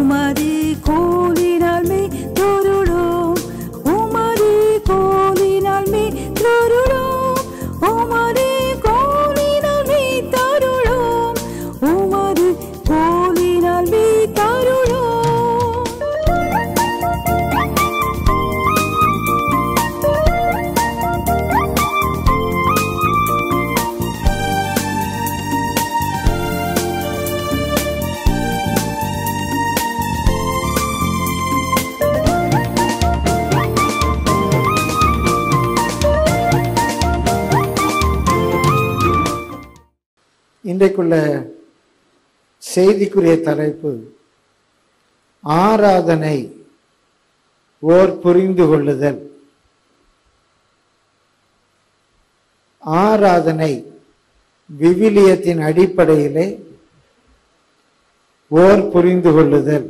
உமது கோலினால் மே தொருளோம் உமது கோலினால் மே தொருளோம் உமது கோலினால் மே தருளோம் உமது கோலினால் மே தருளோம் இன்றைக்குள்ள செய்திக்குரிய தலைப்பு ஆராதனை ஓர் புரிந்து கொள்ளுதல் ஆராதனை விவிலியத்தின் அடிப்படையிலே ஓர் புரிந்து கொள்ளுதல்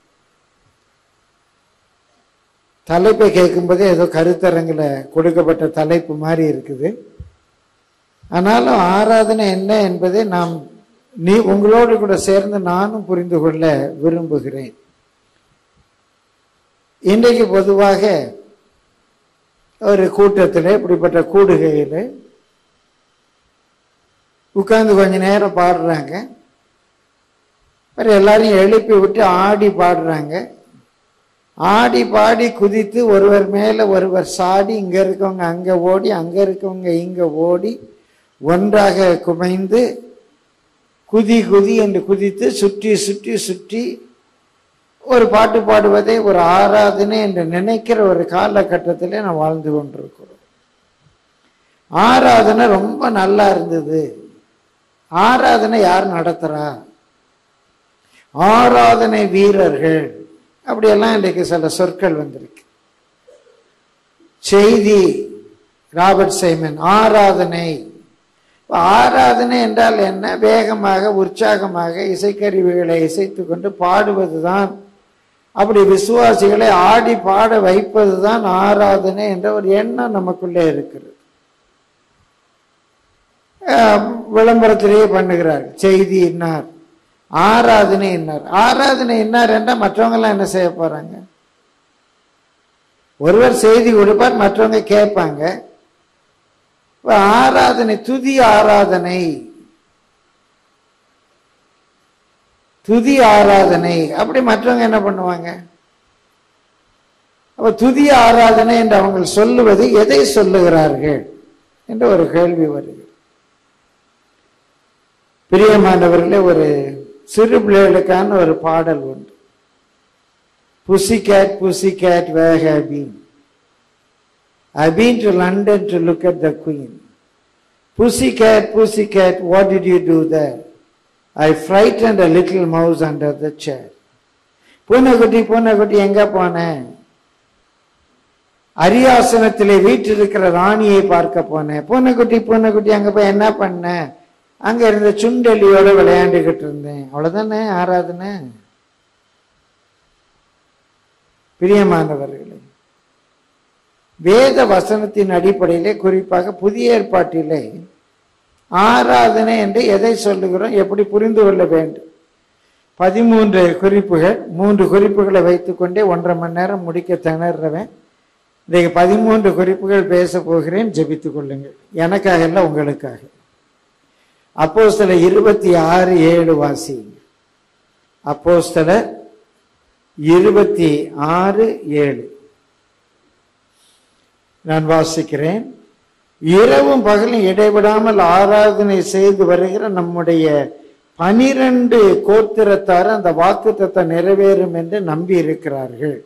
தலைப்பை கேட்கும்போதே ஏதோ கருத்தரங்கில் கொடுக்கப்பட்ட தலைப்பு மாதிரி இருக்குது ஆனாலும் ஆராதனை என்ன என்பதை நாம் நீ உங்களோடு கூட சேர்ந்து நானும் புரிந்து கொள்ள விரும்புகிறேன் இன்றைக்கு பொதுவாக ஒரு கூட்டத்தில் இப்படிப்பட்ட கூடுகையில் உட்கார்ந்து கொஞ்ச நேரம் பாடுறாங்க அப்புறம் எல்லாரையும் எழுப்பி விட்டு ஆடி பாடுறாங்க ஆடி பாடி குதித்து ஒருவர் மேலே ஒருவர் சாடி இங்கே இருக்கவங்க அங்கே ஓடி அங்கே இருக்கவங்க இங்கே ஓடி ஒன்றாக குமைந்து குதி குதி என்று குதித்து சுற்றி சுற்றி சுற்றி ஒரு பாட்டு பாடுவதை ஒரு ஆராதனை என்று நினைக்கிற ஒரு காலகட்டத்தில் நான் வாழ்ந்து கொண்டிருக்கிறோம் ஆராதனை ரொம்ப நல்லா இருந்தது ஆராதனை யார் நடத்துறா ஆராதனை வீரர்கள் அப்படியெல்லாம் இன்றைக்கு சில சொற்கள் வந்திருக்கு செய்தி ராபர்ட் சைமன் ஆராதனை இப்ப ஆராதனை என்றால் என்ன வேகமாக உற்சாகமாக இசைக்கருவிகளை இசைத்து கொண்டு பாடுவதுதான் அப்படி விசுவாசிகளை ஆடி பாட வைப்பதுதான் ஆராதனை என்ற ஒரு எண்ணம் நமக்குள்ளே இருக்கிறது அஹ் விளம்பரத்திலேயே பண்ணுகிறார் செய்தி இன்னார் ஆராதனை இன்னார் ஆராதனை இன்னார் என்றால் மற்றவங்க எல்லாம் என்ன செய்ய போறாங்க ஒருவர் செய்தி கொடுப்பார் மற்றவங்க கேட்பாங்க இப்ப ஆராதனை துதி ஆராதனை துதி ஆராதனை அப்படி மற்றவங்க என்ன பண்ணுவாங்க அப்ப துதி ஆராதனை என்று அவங்க சொல்லுவது எதை சொல்லுகிறார்கள் என்ற ஒரு கேள்வி வருகிறது பிரியமானவர்களே ஒரு சிறு பிள்ளைகளுக்கான ஒரு பாடல் உண்டு pussy cat pussy cat where have been I been to London to look at the queen pussy cat pussy cat what did you do there I frightened a little mouse under the chair பூனைக்குட்டி பூனைக்குட்டி எங்க போனேன் அரியாசனத்திலே வீற்றிருக்கிற ராணியை பார்க்க போனேன் பூனைக்குட்டி பூனைக்குட்டி அங்க போய் என்ன பண்ணேன் அங்க இருந்த சுண்டெலியோட விளையாண்டுகிட்டு இருந்தேன் அவ்வளவுதானே ஆராதனை பிரியமானவர்களே வேத வசனத்தின் அடிப்படையிலே குறிப்பாக புதிய ஏற்பாட்டிலே ஆராதனை என்று எதை சொல்லுகிறோம் எப்படி புரிந்து கொள்ள வேண்டும் பதிமூன்று குறிப்புகள் மூன்று குறிப்புகளை வைத்துக்கொண்டே ஒன்றரை மணி நேரம் முடிக்க திணறவன் இன்றைக்கு பதிமூன்று குறிப்புகள் பேச போகிறேன் ஜெபித்துக் கொள்ளுங்கள் எனக்காக இல்லை உங்களுக்காக அப்போஸ்தல இருபத்தி ஆறு ஏழு வாசி அப்போஸ்தல இருபத்தி ஆறு ஏழு நான் வாசிக்கிறேன் இரவும் பகலும் இடைவிடாமல் ஆராதனை செய்து வருகிற நம்முடைய பனிரெண்டு கோத்திரத்தார் அந்த வாக்குத்தத்தை நிறைவேறும் என்று நம்பி இருக்கிறார்கள்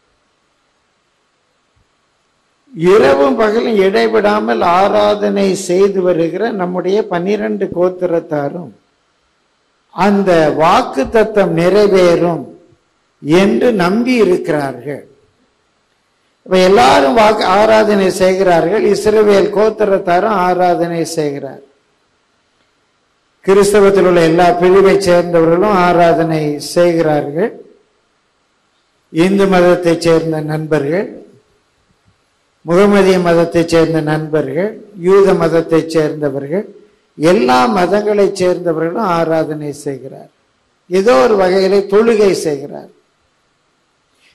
இரவும் பகலும் இடைவிடாமல் ஆராதனை செய்து வருகிற நம்முடைய பனிரெண்டு கோத்திரத்தாரும் அந்த வாக்கு தத்தம் நிறைவேறும் என்று நம்பி இருக்கிறார்கள் இப்ப எல்லாரும் வாக்கு ஆராதனை செய்கிறார்கள் இஸ்ரவேல் கோத்திரத்தாரும் ஆராதனை செய்கிறார் கிறிஸ்தவத்தில் உள்ள எல்லா பிரிவை சேர்ந்தவர்களும் ஆராதனை செய்கிறார்கள் இந்து மதத்தைச் சேர்ந்த நண்பர்கள் முகமதிய மதத்தைச் சேர்ந்த நண்பர்கள் யூத மதத்தைச் சேர்ந்தவர்கள் எல்லா மதங்களைச் சேர்ந்தவர்களும் ஆராதனை செய்கிறார் ஏதோ ஒரு வகையிலே தொழுகை செய்கிறார்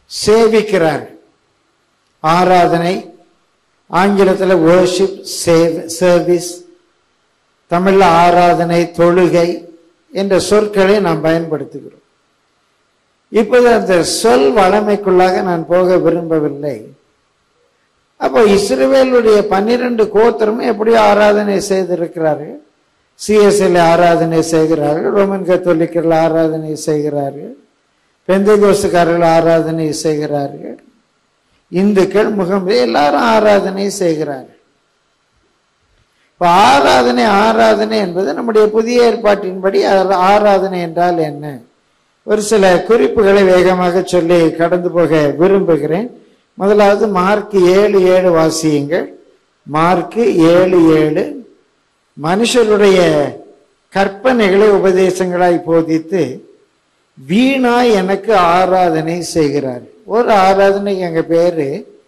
சேவிக்கிறார் ஆராதனை ஆங்கிலத்தில் worship சேவ் சர்வீஸ் தமிழ்ல ஆராதனை தொழுகை என்ற சொற்களை நாம் பயன்படுத்துகிறோம் இப்போது அந்த சொல் வளமைக்குள்ளாக நான் போக விரும்பவில்லை அப்போ இஸ்ரவேலுடைய பன்னிரண்டு கோத்திரமும் எப்படி ஆராதனை செய்திருக்கிறார்கள் சிஎஸ்எல் ஆராதனை செய்கிறார்கள் ரோமன் கத்தோலிக்கர்கள் ஆராதனை செய்கிறார்கள் பெந்தகோசுக்காரர்கள் ஆராதனை செய்கிறார்கள் இந்துக்கள் முகமது எல்லாரும் ஆராதனை செய்கிறார்கள் இப்ப ஆராதனை ஆராதனை என்பது நம்முடைய புதிய ஏற்பாட்டின்படி ஆ- ஆராதனை என்றால் என்ன ஒரு சில குறிப்புகளை வேகமாக சொல்லி கடந்து போக விரும்புகிறேன் முதலாவது மார்க் ஏழு ஏழு வாசியுங்கள் மார்க் ஏழு ஏழு மனுஷருடைய கற்பனைகளை உபதேசங்களாய் போதித்து வீணாய் எனக்கு ஆராதனை செய்கிறார் ஒரு ஆராதனைக்கு எங்க பேரு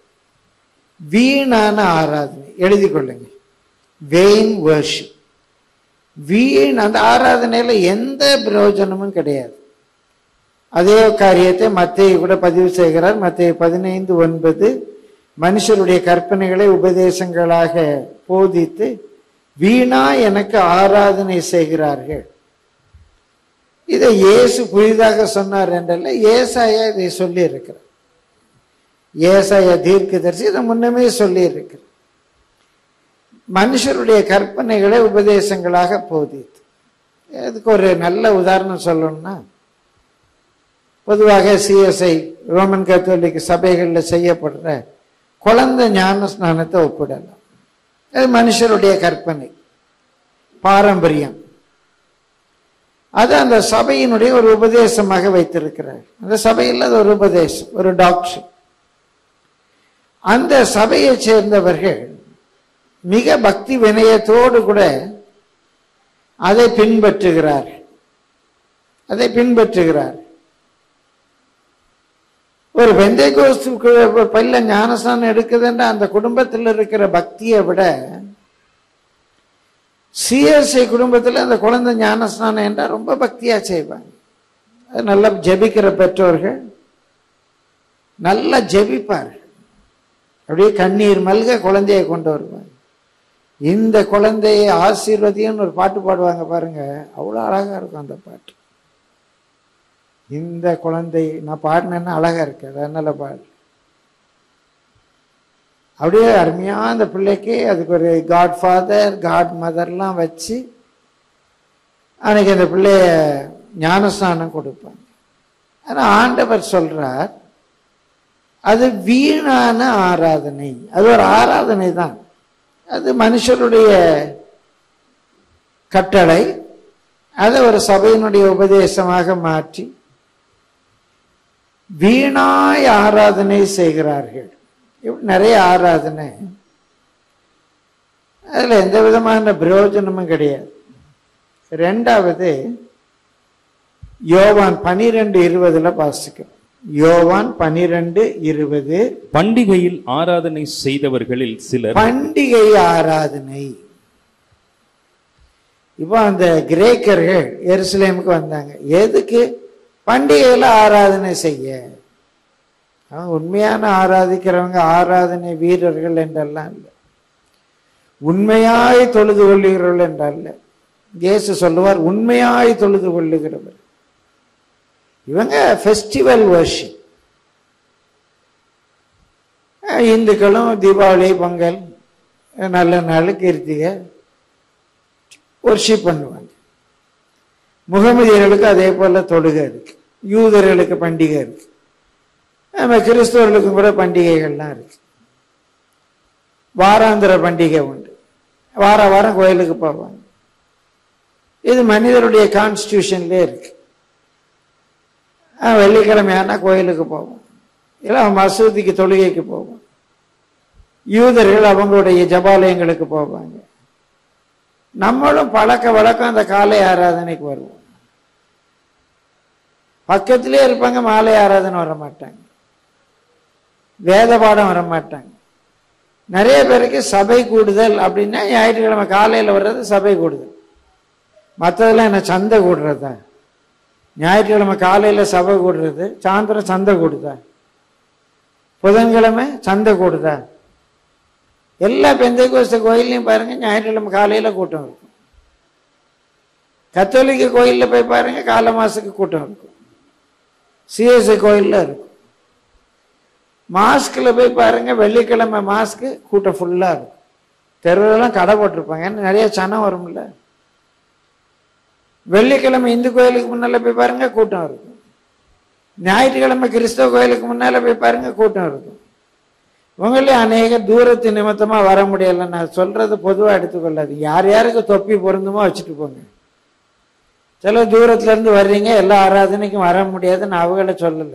வீணான ஆராதனை எழுதி கொள்ளுங்க வெயின் worship வீண் அந்த ஆராதனையில எந்த பிரயோஜனமும் கிடையாது அதே காரியத்தை மத்தேயு கூட பதிவு செய்கிறார் மத்தேயு பதினைந்து ஒன்பது மனுஷருடைய கற்பனைகளை உபதேசங்களாக போதித்து வீணா எனக்கு ஆராதனை செய்கிறார்கள் இதை இயேசு புதிதாக சொன்னார் என்றல்ல ஏசாயா இதை சொல்லி இருக்கிறார் ஏசாயா தீர்க்கதரிசி இதை முன்னமே சொல்லி இருக்கிறார் மனுஷருடைய கற்பனைகளை உபதேசங்களாக போதித்து அதுக்கு ஒரு நல்ல உதாரணம் சொல்லணும்னா பொதுவாக சிஎஸ்ஐ ரோமன் கத்தோலிக் சபைகளில் செய்யப்படுற குழந்தை ஞான ஸ்நானத்தை ஒப்பிடலாம் அது மனுஷருடைய கற்பனை பாரம்பரியம் அது அந்த சபையினுடைய ஒரு உபதேசமாக வைத்திருக்கிறார் அந்த சபையில் அது ஒரு உபதேசம் ஒரு டாக்டர் அந்த சபையை சேர்ந்தவர்கள் மிக பக்தி வினயத்தோடு கூட அதை பின்பற்றுகிறார் அதை பின்பற்றுகிறார் ஒரு வெந்தை கோஸ்து பல்ல ஞானஸ்தானம் எடுக்குதுன்ற அந்த குடும்பத்தில் இருக்கிற பக்தியை விட சிஎஸ்ஐ குடும்பத்தில் அந்த குழந்தை ஞானஸ்நானம் என்றால் ரொம்ப பக்தியா செய்வாங்க அது நல்லா ஜெபிக்கிற பெற்றோர்கள் நல்லா ஜெபிப்பார் அப்படியே கண்ணீர் மல்க குழந்தையை கொண்டு வருவாங்க இந்த குழந்தையை ஆசீர்வதின்னு ஒரு பாட்டு பாடுவாங்க பாருங்க அவ்வளோ அழகா இருக்கும் அந்த பாட்டு இந்த குழந்தை நான் பாடினேன்னா அழகா இருக்கு அதனால பாடு அப்படியே அருமையா அந்த பிள்ளைக்கு அதுக்கு ஒரு காட் ஃபாதர் காட் மதர்லாம் வச்சு அன்னைக்கு அந்த பிள்ளைய ஞானஸ்நானம் கொடுப்பாங்க ஆனா ஆண்டவர் சொல்றார் அது வீணான ஆராதனை அது ஒரு ஆராதனை தான் அது மனுஷருடைய கட்டளை அதை ஒரு சபையினுடைய உபதேசமாக மாற்றி வீணாய் ஆராதனை செய்கிறார்கள் இப்படி நிறைய ஆராதனை அதுல எந்த விதமான பிரயோஜனமும் கிடையாது ரெண்டாவது யோவான் பனிரெண்டு இருபதுல வாசிக்கிறோம் யோவான் பனிரெண்டு இருபது பண்டிகையில் ஆராதனை செய்தவர்களில் சிலர் பண்டிகை ஆராதனை இப்போ அந்த கிரேக்கர்கள் எருசலேமுக்கு வந்தாங்க எதுக்கு பண்டிகையில ஆராதனை செய்ய அவங்க உண்மையான ஆராதிக்கிறவங்க ஆராதனை வீரர்கள் என்றெல்லாம் இல்லை உண்மையாய் தொழுது கொள்ளுகிறவர்கள் என்றல்ல இயேசு சொல்லுவார் உண்மையாய் தொழுது கொள்ளுகிறவர் இவங்க ஃபெஸ்டிவல் வர்ஷிப் இந்துக்களும் தீபாவளி பொங்கல் நல்ல நாள் கிருத்திகை ஒர்ஷிப் பண்ணுவாங்க முகமதியர்களுக்கு அதே போல தொழுகை இருக்கு யூதர்களுக்கு பண்டிகை இருக்கு நம்ம கிறிஸ்தவர்களுக்கும் கூட பண்டிகைகள்லாம் இருக்கு வாராந்திர பண்டிகை உண்டு வார வாரம் கோயிலுக்கு போவாங்க இது மனிதருடைய கான்ஸ்டியூஷன்லேயே இருக்கு அவன் வெள்ளிக்கிழமை ஆனா கோயிலுக்கு போவான் இல்லை அவன் மசூதிக்கு தொழுகைக்கு போவான் யூதர்கள் அவங்களுடைய ஜபாலயங்களுக்கு போவாங்க நம்மளும் பழக்க வழக்கம் அந்த காலை ஆராதனைக்கு வருவோம் பக்கத்திலே இருப்பாங்க மாலை ஆராதனை வர மாட்டாங்க வேத பாடம் வர மாட்டாங்க நிறைய பேருக்கு சபை கூடுதல் அப்படின்னா ஞாயிற்றுக்கிழமை காலையில் வர்றது சபை கூடுதல் மற்றதெல்லாம் என்ன சந்தை கூடுறதா ஞாயிற்றுக்கிழமை காலையில் சபை கூடுறது சாயந்தரம் சந்தை கூடுதா புதன்கிழமை சந்தை கூடுதா எல்லா பெந்தை கோஸ்த கோயில்லையும் பாருங்க ஞாயிற்றுக்கிழமை காலையில கூட்டம் இருக்கும் கத்தோலிக்க கோயில்ல போய் பாருங்க காலை மாசத்துக்கு கூட்டம் இருக்கும் சிஎஸ்ஐ கோயில்ல இருக்கும் மாஸ்கில் போய் பாருங்க வெள்ளிக்கிழமை மாஸ்க்கு கூட்டம் ஃபுல்லா இருக்கும் தெருவெல்லாம் கடை போட்டிருப்பாங்க ஏன்னா நிறைய சனம் வரும்ல வெள்ளிக்கிழமை இந்து கோயிலுக்கு முன்னால போய் பாருங்க கூட்டம் இருக்கும் ஞாயிற்றுக்கிழமை கிறிஸ்தவ கோயிலுக்கு முன்னால போய் பாருங்க கூட்டம் இருக்கும் உங்களே அநேக தூரத்து நிமித்தமா வர முடியல நான் சொல்றது பொதுவா எடுத்துக்கொள்ளாது யார் யாருக்கு தொப்பி பொருந்துமோ வச்சுட்டு போங்க சில தூரத்துல இருந்து வர்றீங்க எல்லா ஆராதனைக்கும் வர முடியாதுன்னு அவங்கள சொல்லல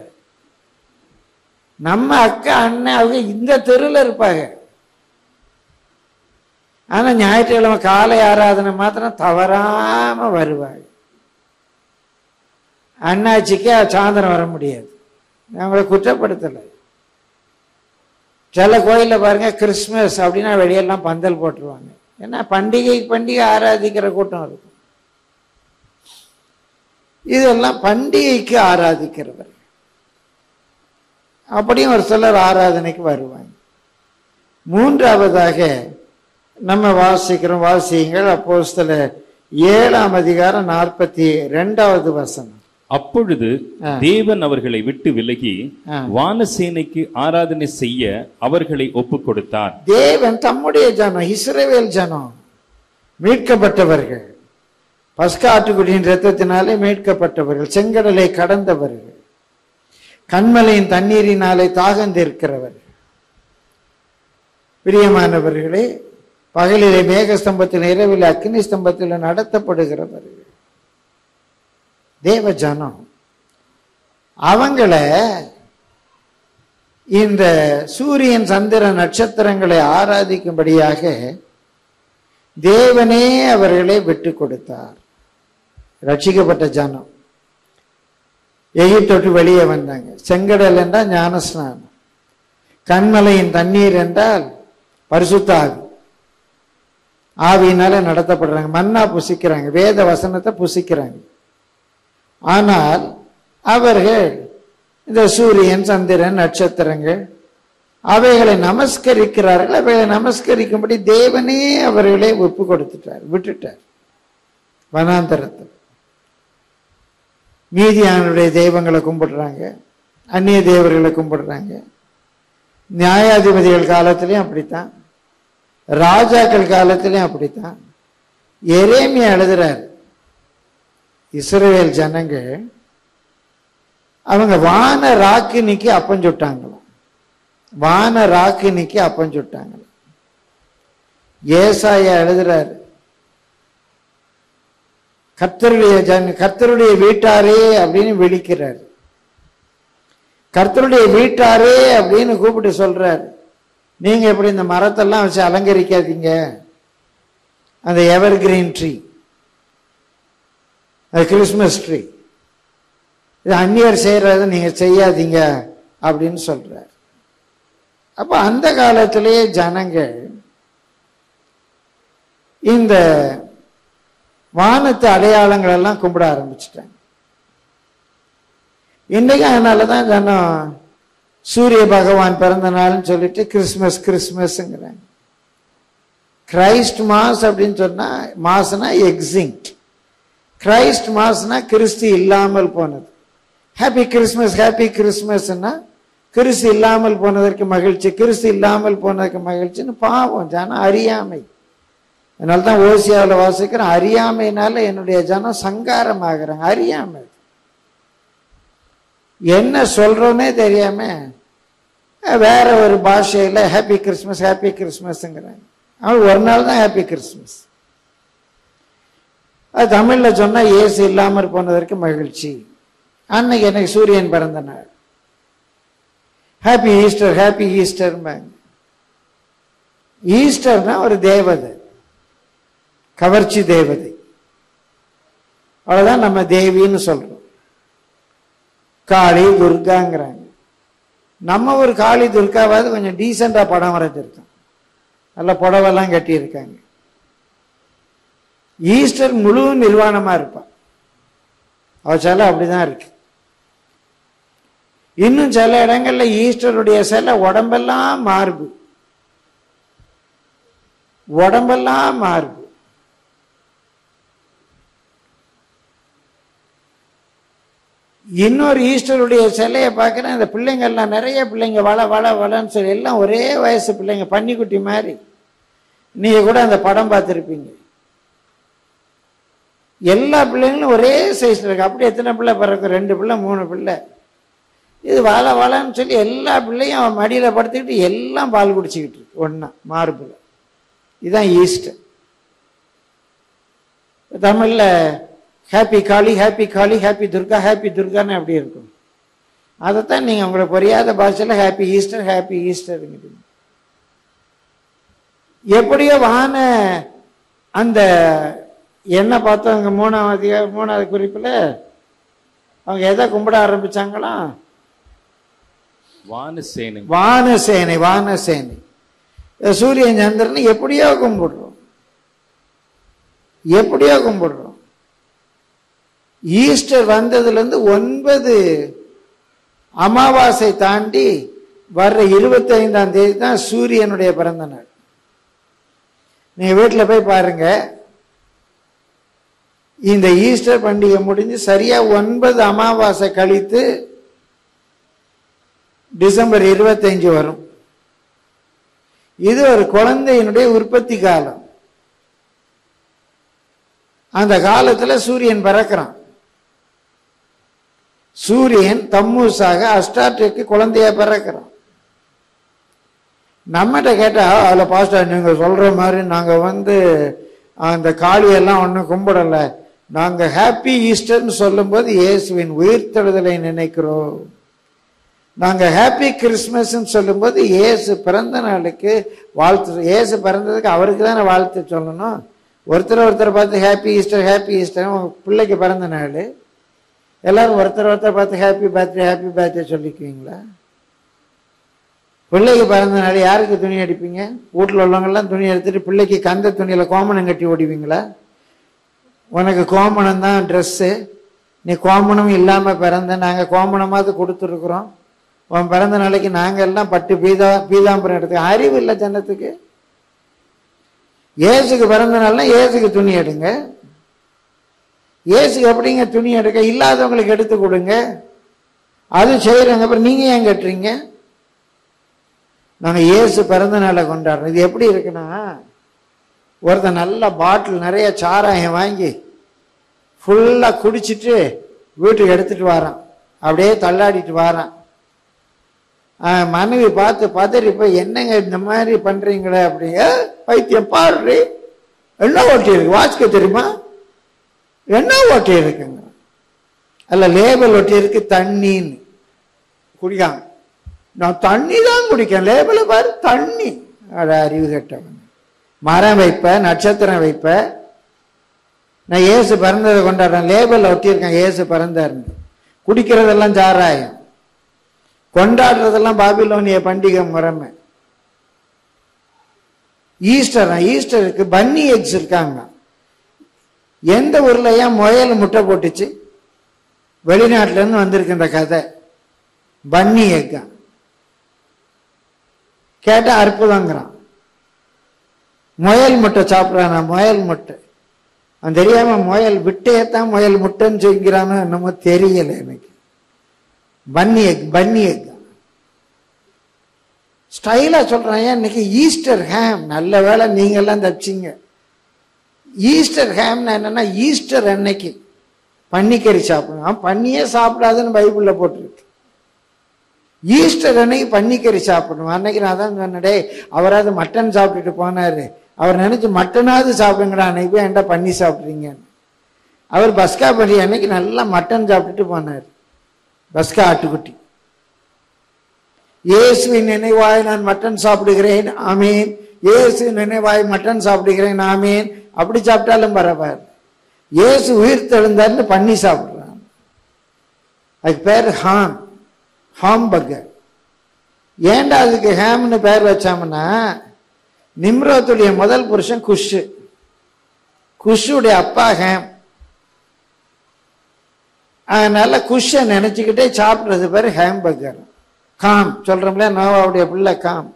நம்ம அக்கா அண்ணன் அவங்க இந்த தெருவில் இருப்பாங்க ஆனா ஞாயிற்றுக்கிழமை காலை ஆராதனை மாத்திரம் தவறாம வருவாங்க அண்ணாச்சிக்கு சாயந்தரம் வர முடியாது நான் அவங்கள குற்றப்படுத்தலை சில கோயிலில் பாருங்க கிறிஸ்மஸ் அப்படின்னா வெளியெல்லாம் பந்தல் போட்டுருவாங்க ஏன்னா பண்டிகை பண்டிகை ஆராதிக்கிற கூட்டம் இருக்கும் இதெல்லாம் பண்டிகைக்கு ஆராதிக்கிறவர் அப்படியும் ஒரு சிலர் ஆராதனைக்கு வருவாங்க மூன்றாவதாக நம்ம வாசிக்கிறோம் வாசியுங்கள் அப்போஸ்தல ஏழாம் அதிகாரம் நாற்பத்தி ரெண்டாவது வசனம் அப்பொழுது தேவன் அவர்களை விட்டு விலகி ஆ. வானசேனைக்கு ஆராதனை செய்ய அவர்களை ஒப்புக் கொடுத்தார் தேவன் தம்முடைய ஜனம் இஸ்ரவேல் ஜனம் மீட்கப்பட்டவர்கள் பஸ்கா ஆட்டுக்குடியின் ரத்தத்தினாலே மீட்கப்பட்டவர்கள் செங்கடலை கடந்தவர்கள் கண்மலையின் தண்ணீரினாலே தாகந்திருக்கிறவர்கள் பிரியமானவர்களே பகலிலே மேகஸ்தம்பத்தில் இரவில் அக்னி ஸ்தம்பத்தில் நடத்தப்படுகிறவர்கள் தேவ ஜனம் அவங்கள இந்த சூரியன் சந்திர நட்சத்திரங்களை ஆராதிக்கும்படியாக தேவனே அவர்களை விட்டு கொடுத்தார் ரட்சிக்கப்பட்ட ஜனம் எகிப்தொட்டு வெளியே வந்தாங்க செங்கடல் என்றால் ஞானஸ்நானம் கண்மலையின் தண்ணீர் என்றால் பரிசுத்த ஆவி ஆவியினால நடத்தப்படுறாங்க மன்னா புசிக்கிறாங்க வேத வசனத்தை புசிக்கிறாங்க ஆனால் அவர்கள் இந்த சூரியன் சந்திரன் நட்சத்திரங்கள் அவைகளை நமஸ்கரிக்கிறார்கள் அவைகளை நமஸ்கரிக்கும்படி தேவனே அவர்களை ஒப்பு கொடுத்துட்டார் விட்டுட்டார் வனாந்தரத்தில் மீதியானுடைய தெய்வங்களை கும்பிடுறாங்க அந்நிய தேவர்களை கும்பிடுறாங்க நியாயாதிபதிகள் காலத்திலையும் அப்படித்தான் ராஜாக்கள் காலத்திலையும் அப்படித்தான் எரேமியா எழுதுறார் இஸ்ரவேல் ஜனங்கள் அவங்க வான ராக்கினிக்கு அப்பம் சுட்டாங்களாம் வான ராக்கினிக்கு அப்பம் சுட்டாங்களாம் ஏசாயா எழுதுறாரு கர்த்தருடைய ஜன கர்த்தருடைய வீட்டாரே அப்படின்னு விழிக்கிறார் கர்த்தருடைய வீட்டாரே அப்படின்னு கூப்பிட்டு சொல்றாரு நீங்க எப்படி இந்த மரத்தெல்லாம் வச்சு அலங்கரிக்காதீங்க அந்த எவர் கிரீன் ட்ரீ அது கிறிஸ்மஸ் ட்ரீ இது அந்நியர் செய்யறத நீங்க செய்யாதீங்க அப்படின்னு சொல்றார் அப்ப அந்த காலத்திலேயே ஜனங்கள் இந்த வானத்து அடையாளங்கள் எல்லாம் கும்பிட ஆரம்பிச்சிட்டாங்க இன்னைக்கு அதனால தான் ஜனம் சூரிய பகவான் பிறந்த நாள்னு சொல்லிட்டு கிறிஸ்மஸ் கிறிஸ்மஸ்ங்கிறாங்க கிரைஸ்ட் மாஸ் அப்படின்னு சொன்னா மாஸ்னா எக்ஸிங்க்ட் கிரைஸ்ட் மாஸ்னா கிறிஸ்து இல்லாமல் போனது ஹாப்பி கிறிஸ்மஸ் ஹாப்பி கிறிஸ்மஸ்னா கிறிஸ்து இல்லாமல் போனதற்கு மகிழ்ச்சி கிறிஸ்து இல்லாமல் போனதற்கு மகிழ்ச்சின்னு பாவம் ஜனம் அறியாமை அதனால தான் ஓசியாவில் வாசிக்கிறேன் அறியாமைனால என்னுடைய ஜனம் சங்காரம் ஆகுறாங்க அறியாமை என்ன சொல்றோன்னே தெரியாம அஹ், வேற ஒரு பாஷையில ஹாப்பி கிறிஸ்மஸ் ஹாப்பி கிறிஸ்மஸ்ங்கிறாங்க அவன் ஒரு நாள் தான் ஹாப்பி கிறிஸ்மஸ் அது தமிழ்ல சொன்னா இயேசு இல்லாமற் போனதற்கு மகிழ்ச்சி அன்னைக்கு எனக்கு சூரியன் பிறந்த நாள் ஹாப்பி ஈஸ்டர் ஹாப்பி ஈஸ்டர் ஈஸ்டர்னா ஒரு தேவதை கவர்ச்சி தேவதை அவ்வளவுதான் நம்ம தேவின்னு சொல்றோம் காளி துர்காங்கிறாங்க நம்ம ஒரு காளி துர்காவாவது கொஞ்சம் டீசெண்டா படம் வரைஞ்சிருக்கோம் நல்ல புடவெல்லாம் கட்டியிருக்காங்க ஈஸ்டர் முழு நிர்வாணமா இருப்பான் அவ சில அப்படிதான் இருக்கு இன்னும் சில இடங்கள்ல ஈஸ்டருடைய சிலை உடம்பெல்லாம் மார்பு உடம்பெல்லாம் மார்பு இன்னொரு ஈஸ்டருடைய சிலையை பார்க்குறேன் இந்த பிள்ளைங்க எல்லாம் நிறைய பிள்ளைங்க வள வள வளன்னு சொல்லி எல்லாம் ஒரே வயசு பிள்ளைங்க பன்னிக்குட்டி மாதிரி நீங்க கூட அந்த படம் பார்த்துருப்பீங்க எல்லா பிள்ளைங்களும் ஒரே சைஸ்ல இருக்கு அப்படி எத்தனை பிள்ளை பிறக்கும் ரெண்டு பிள்ளை மூணு பிள்ளை இது வள வளன்னு சொல்லி எல்லா பிள்ளையும் அவன் மடியில் படுத்துக்கிட்டு எல்லாம் பால் குடிச்சிக்கிட்டு இருக்கு ஒன்றா மார்பில் இதுதான் ஈஸ்டர் தமிழ்ல happy Kali happy Kali happy Durga happy துர்கான்னு அப்படி இருக்கும் அதைத்தான் நீங்க உங்களுக்கு புரியாத பாஷையில் ஹாப்பி ஈஸ்டர் ஹாப்பி ஈஸ்டருங்கிறீங்க எப்படியோ வான அந்த என்ன பார்த்தவங்க மூணாவது அதிகா- மூணாவது குறிப்பில் அவங்க எதை கும்பிட ஆரம்பிச்சாங்களாம் வானசேனை வானசேனை வானசேனை சூரியன் சந்திரன் எப்படியோ கும்பிடுறோம் எப்படியோ கும்பிடுறோம் ஈஸ்டர் வந்ததுலேருந்து ஒன்பது அமாவாசை தாண்டி வர்ற இருபத்தைந்தாம் தேதி தான் சூரியனுடைய பிறந்த நாள் நீங்க வீட்டில் போய் பாருங்க இந்த ஈஸ்டர் பண்டிகை முடிஞ்சு சரியா ஒன்பது அமாவாசை கழித்து டிசம்பர் இருபத்தஞ்சு வரும் இது ஒரு குழந்தையினுடைய உற்பத்தி காலம் அந்த காலத்துல சூரியன் பிறக்கிறான் சூரியன் தம்மூசாக அஸ்டாட்டுக்கு குழந்தையா பிறக்கிறான் நம்மகிட்ட கேட்டா அதுல பாஸ்டர் நீங்க சொல்ற மாதிரி நாங்க வந்து அந்த காளியெல்லாம் ஒன்றும் கும்பிடல நாங்க ஹாப்பி ஈஸ்டர்னு சொல்லும்போது இயேசுவின் உயிர்த்தெழுதலை நினைக்கிறோம் நாங்க ஹாப்பி கிறிஸ்மஸ்ன்னு சொல்லும்போது இயேசு பிறந்த நாளுக்கு வாழ்த்து இயேசு பிறந்ததுக்கு அவருக்கு தானே வாழ்த்து சொல்லணும் ஒருத்தர் ஒருத்தர் பார்த்து ஹாப்பி ஈஸ்டர் ஹாப்பி ஈஸ்டர் உங்க பிள்ளைக்கு பிறந்த நாள் எல்லாரும் ஒருத்தர் ஒருத்தர் பார்த்து ஹாப்பி பர்த்டே ஹாப்பி பர்த்டே சொல்லிக்குவீங்களா பிள்ளைக்கு பிறந்த நாள் யாருக்கு துணி அடிப்பீங்க வீட்டில் உள்ளவங்கெல்லாம் துணி எடுத்துட்டு பிள்ளைக்கு கந்த துணியில கோமணம் கட்டி ஓடிவீங்களா உனக்கு கோமணம் தான் ட்ரெஸ்ஸு நீ கோமணம் இல்லாம பிறந்த நாங்க கோமணமாவது கொடுத்துருக்குறோம் உன் பிறந்த நாளைக்கு நாங்க எல்லாம் பட்டு பீதா பீதாம்பரம் எடுத்து அறிவு இல்லை ஜனத்துக்கு இயேசுக்கு பிறந்த நாள்னா இயேசுக்கு துணி எடுங்க இயேசுக்கு எப்படிங்க துணி எடுக்க இல்லாதவங்களுக்கு எடுத்து கொடுங்க அது செய்யறாங்க அப்புறம் நீங்க ஏன் கட்டுறீங்க நாங்க இயேசு பிறந்த நாளை கொண்டாடுறோம் இது எப்படி இருக்குன்னா ஒருத்தன் நல்ல பாட்டில் நிறைய சாராயம் வாங்கி ஃபுல்லா குடிச்சிட்டு வீட்டுக்கு எடுத்துட்டு வரான் அப்படியே தள்ளாடிட்டு வரான் ஆஹ் மனைவி பார்த்து பதறி போய் என்னங்க இந்த மாதிரி பண்றீங்களே அப்படிங்க பைத்தியம் பாரு என்ன ஓட்டி இருக்கு வாசிக்க தெரியுமா என்ன ஓட்டி இருக்குங்க அல்ல லேபிள் ஒட்டி இருக்கு தண்ணின்னு குடிக்காம நான் தண்ணி தான் குடிக்கேன் லேபிள பாரு தண்ணி அட அறிவு கெட்டவன் மரம் வைப்ப நட்சத்திரம் வைப்ப நான் இயேசு பிறந்ததை கொண்டாடுறேன் லேபிள் ஒட்டியிருக்கேன் இயேசு பிறந்தாருன்னு குடிக்கிறதெல்லாம் சாராயம் கொண்டாடுறதெல்லாம் பாபிலோனிய பண்டிகை முறைமை ஈஸ்டர் ஈஸ்டருக்கு பன்னி எக்ஸ் இருக்காங்க எந்த ஊர்ல ஏன் முயல் முட்டை போட்டுச்சு வெளிநாட்டுல இருந்து வந்திருக்கு இந்த கதை பன்னி எக்கா கேட்டா அற்புதங்கிறான் முயல் முட்டை சாப்பிட்றானா முயல் முட்டை அவன் தெரியாம முயல் விட்டே தான் முயல் முட்டைன்னு சொல்லிக்கிறானோ என்னமோ தெரியல எனக்கு பன்னி எக் பன்னி எக் ஸ்டைலா சொல்றான் ஏன் இன்னைக்கு ஈஸ்டர் ஹேம் நல்ல வேளை நீங்க எல்லாம் தப்பிச்சிங்க ஈஸ்டர் ஹேம்னா என்னன்னா ஈஸ்டர் அன்னைக்கு பன்னிக்கறி சாப்பிடணும் பன்னியே சாப்பிடாதுன்னு பைபிள்ல போட்டிருக்கு ஈஸ்டர் அன்னைக்கு பன்னிக்கறி சாப்பிடணும் அன்னைக்கு நான் தான் சொன்னடே அவராவது மட்டன் சாப்பிட்டுட்டு போனாரு அவர் நினைச்சு மட்டனாவது சாப்பிடுங்கடா அன்னைக்கு போய் ஏன்டா பண்ணி சாப்பிட்றீங்கன்னு அவர் பஸ்கா பள்ளி அன்னைக்கு நல்லா மட்டன் சாப்பிட்டுட்டு போனார் பஸ்கா ஆட்டுக்குட்டி இயேசுவின் நினைவாய் நான் மட்டன் சாப்பிடுகிறேன் ஆமீன் இயேசு நினைவாய் மட்டன் சாப்பிடுகிறேன் ஆமீன் அப்படி சாப்பிட்டாலும் பரவாயில்ல இயேசு உயிர் தெழுந்தார்னு பண்ணி சாப்பிடுறான் அதுக்கு பேர் ஹாம் ஹாம்பர்கர் ஏன்டா அதுக்கு ஹேம்னு பேர் வச்சாமன்னா நிம்ரோத்துடைய முதல் புருஷன் குஷு குஷுடைய அப்பா ஹேம் அதனால குஷை நினைச்சுக்கிட்டே சாப்பிடுறது பேர் ஹேம்பர்கர் காம் சொல்றோம்ல நோவாவுடைய பிள்ளை காம்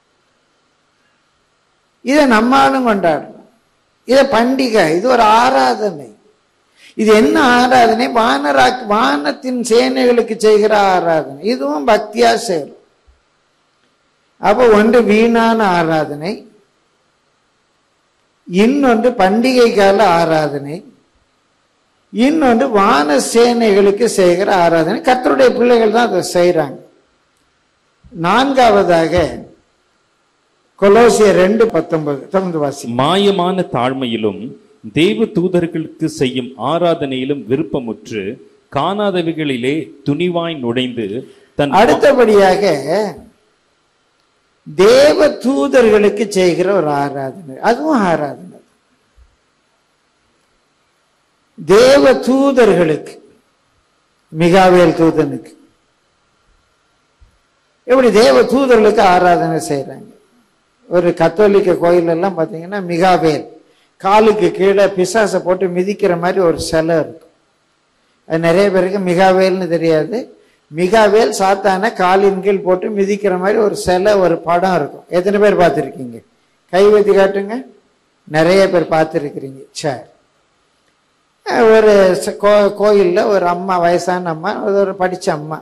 இதை நம்மளும் கொண்டாடுறோம் இதை பண்டிகை இது ஒரு ஆராதனை இது என்ன ஆராதனை வானரா வானத்தின் சேனைகளுக்கு செய்கிற ஆராதனை இதுவும் பக்தியா சேரும் அப்போ ஒன்று வீணான ஆராதனை இன்னொன்று பண்டிகை கால ஆராதனை இன்னொன்று வான சேனைகளுக்கு செய்கிற ஆராதனை கர்த்தருடைய பிள்ளைகள் தான் அதை செய்கிறாங்க நான்காவதாக கொலோசிய ரெண்டு பத்தொன்பது தொடர்ந்து வாசி மாயமான தாழ்மையிலும் தேவ தூதர்களுக்கு செய்யும் ஆராதனையிலும் விருப்பமுற்று காணாதவைகளிலே துணிவாய் நுழைந்து தன் அடுத்தபடியாக தேவ தூதர்களுக்கு செய்கிற ஒரு ஆராதனை அதுவும் ஆராதனை தேவ தூதர்களுக்கு மிகாவேல் தூதனுக்கு எப்படி தேவ தூதர்களுக்கு ஆராதனை செய்றாங்க ஒரு கத்தோலிக்க கோயில் எல்லாம் பார்த்தீங்கன்னா மிகாவேல் காலுக்கு கீழே பிசாசை போட்டு மிதிக்கிற மாதிரி ஒரு சிலை இருக்கும் அது நிறைய பேருக்கு மிகாவேல்னு தெரியாது மிகாவேல் சாத்தான காலின் கீழ் போட்டு மிதிக்கிற மாதிரி ஒரு சிலை ஒரு படம் இருக்கும் எத்தனை பேர் பார்த்துருக்கீங்க கை வைத்து காட்டுங்க நிறைய பேர் பார்த்துருக்கிறீங்க சரி அஹ் ஒரு ச- கோ கோயிலில் ஒரு அம்மா வயசான அம்மா அது ஒரு படித்த அம்மா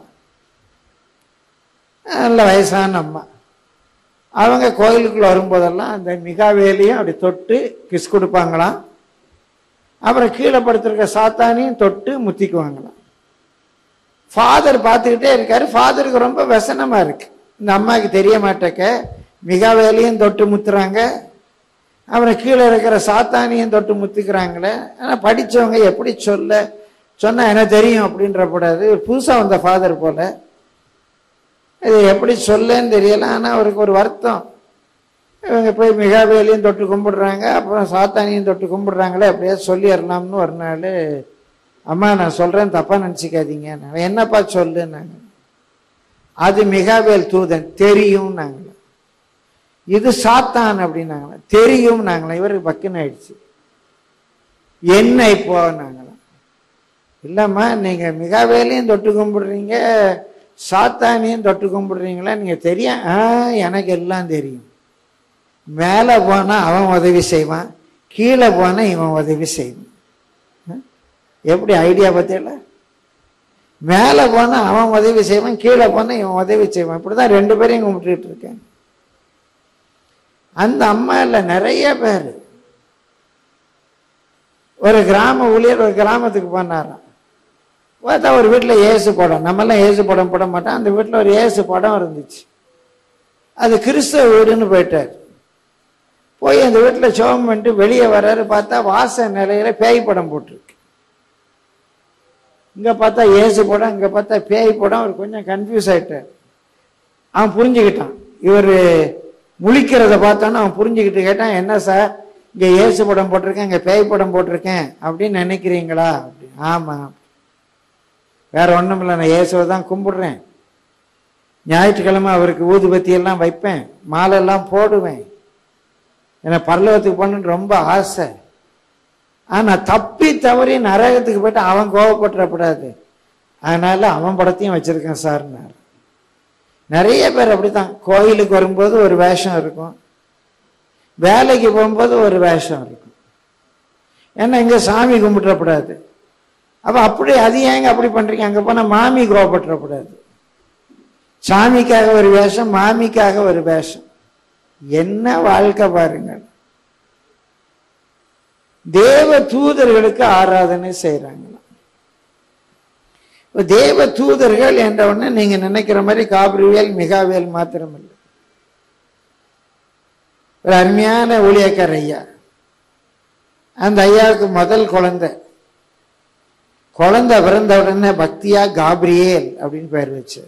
நல்ல வயசான அம்மா அவங்க கோயிலுக்குள்ள வரும்போதெல்லாம் அந்த மிகாவேலியும் அப்படி தொட்டு கிஸ் கொடுப்பாங்களாம் அப்புறம் கீழே படுத்திருக்க சாத்தானையும் தொட்டு முத்திக்குவாங்களாம் ஃபாதர் பார்த்துக்கிட்டே இருக்காரு ஃபாதருக்கு ரொம்ப व्यசனமா இருக்கு இந்த அம்மாவுக்கு தெரிய மாட்டேக்க மிகாவேலியும் தொட்டு முத்துறாங்க அப்புறம் கீழே இருக்கிற சாத்தானியும் தொட்டு முத்திக்கிறாங்களே ஆனால் படிச்சவங்க எப்படி சொல்ல சொன்னா எனக்கு தெரியும் அப்படின்றப்படாது புதுசா வந்த ஃபாதர் போல இது எப்படி சொல்லன்னு தெரியல ஆனால் அவருக்கு ஒரு வருத்தம் இவங்க போய் மிகாவேலியும் தொட்டு கும்பிடுறாங்க அப்புறம் சாத்தானியும் தொட்டு கும்பிடுறாங்களே அப்படியே சொல்லிடலாம்னு ஒரு நாள் அம்மா நான் சொல்றேன் தப்பா நினச்சிக்காதீங்க நான் என்னப்பா சொல்லுன்னாங்க அது மிகாவேல் தூதன் தெரியும் நாங்களே இது சாத்தான் அப்படின்னாங்களா தெரியும் நாங்களா இவருக்கு பக்குன்னு ஆயிடுச்சு என்ன இப்போ நாங்களாம் இல்லைம்மா நீங்க மிகாவேலையும் தொட்டு கும்பிடுறீங்க சாத்தானையும் தொட்டு கும்பிடுறீங்களா நீங்க தெரியும் ஆ எனக்கு எல்லாம் தெரியும் மேலே போனா அவன் உதவி செய்வான் கீழே போனா இவன் உதவி செய்வான் ஆ? எப்படி ஐடியா பத்தியில மேலே போனா அவன் உதவி செய்வான் கீழே போனா இவன் உதவி செய்வான் இப்படிதான் ரெண்டு பேரையும் கும்பிட்டுட்டு இருக்கேன் அந்த அம்மா இல்ல நிறைய பேர் ஒரு கிராம ஊழியர் ஒரு கிராமத்துக்கு போனாராம் பார்த்தா ஒரு வீட்டில் ஏசு படம் நம்மெல்லாம் ஏசு படம் போட மாட்டோம் அந்த வீட்டில் ஒரு ஏசு படம் இருந்துச்சு அது கிறிஸ்தவ வீடுன்னு போயிட்டார் போய் அந்த வீட்டில் சோகம் பண்ணிட்டு வெளியே வர்றாரு பார்த்தா வாச நிலையில பேய் படம் போட்டிருக்கு இங்க பார்த்தா ஏசு படம் இங்க பார்த்தா பேய் படம் அவர் கொஞ்சம் கன்ஃபியூஸ் ஆயிட்டார் அவன் புரிஞ்சுக்கிட்டான் இவர் முழிக்கிறத பார்த்தான்னு அவன் புரிஞ்சுக்கிட்டு கேட்டான் என்ன சார் இங்க இயேசு படம் போட்டிருக்கேன் இங்க பேய் படம் போட்டிருக்கேன் அப்படின்னு நினைக்கிறீங்களா அப்படி ஆமா வேற ஒண்ணும் இல்லை நான் இயேசுவை தான் கும்பிடுறேன் ஞாயிற்றுக்கிழமை அவருக்கு ஊதுபத்தி எல்லாம் வைப்பேன் மாலை எல்லாம் போடுவேன் எனக்கு பரலோகத்துக்கு போகணுன்னு ரொம்ப ஆசை ஆனா தப்பி தவறி நரகத்துக்கு போயிட்டு அவன் கோவப்பட்டுறக்கூடாது அதனால அவன் படத்தையும் வச்சிருக்கேன் சார்னார் நிறைய பேர் அப்படித்தான் கோயிலுக்கு வரும்போது ஒரு வேஷம் இருக்கும் வேலைக்கு போகும்போது ஒரு வேஷம் இருக்கும் ஏன்னா இங்க சாமி கும்பிட்டுறக்கூடாது அப்ப அப்படி அது ஏங்க அப்படி பண்றீங்க அங்க போனா மாமி கோவப்பட்டுறக்கூடாது சாமிக்காக ஒரு வேஷம் மாமிக்காக ஒரு வேஷம் என்ன வாழ்க்கை பாருங்கள் தேவ தூதர்களுக்கு ஆராதனை செய்யறாங்களாம் இப்ப தேவ தூதர்கள் என்ற உடனே நீங்க நினைக்கிற மாதிரி காபிரியல் மிகாவேல் மாத்திரம் இல்லை ஒரு அருமையான ஊழியக்கார ஐயா அந்த ஐயாவுக்கு முதல் குழந்தை குழந்தை பிறந்த உடனே பக்தியா காப்ரியேல் அப்படின்னு பெயர் வச்சார்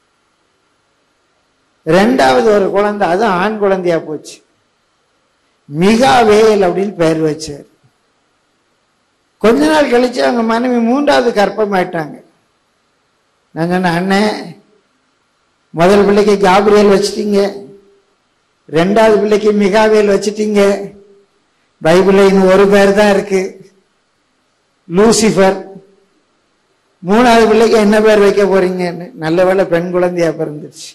ரெண்டாவது ஒரு குழந்தை அது ஆண் குழந்தையா போச்சு மிகாவேல் அப்படின்னு பெயர் வச்சார் கொஞ்ச நாள் கழிச்சு அவங்க மனைவி மூன்றாவது கற்பமாயிட்டாங்க நான் சொன்னேன் அண்ணன் முதல் பிள்ளைக்கு காபிரியல் வச்சிட்டீங்க ரெண்டாவது பிள்ளைக்கு மிகாவேல் வச்சிட்டீங்க பைபிள்ல இன்னும் ஒரு பேர் தான் இருக்கு லூசிஃபர் மூணாவது பிள்ளைக்கு என்ன பேர் வைக்க போறீங்கன்னு நல்ல வேளை பெண் குழந்தையா பிறந்துருச்சு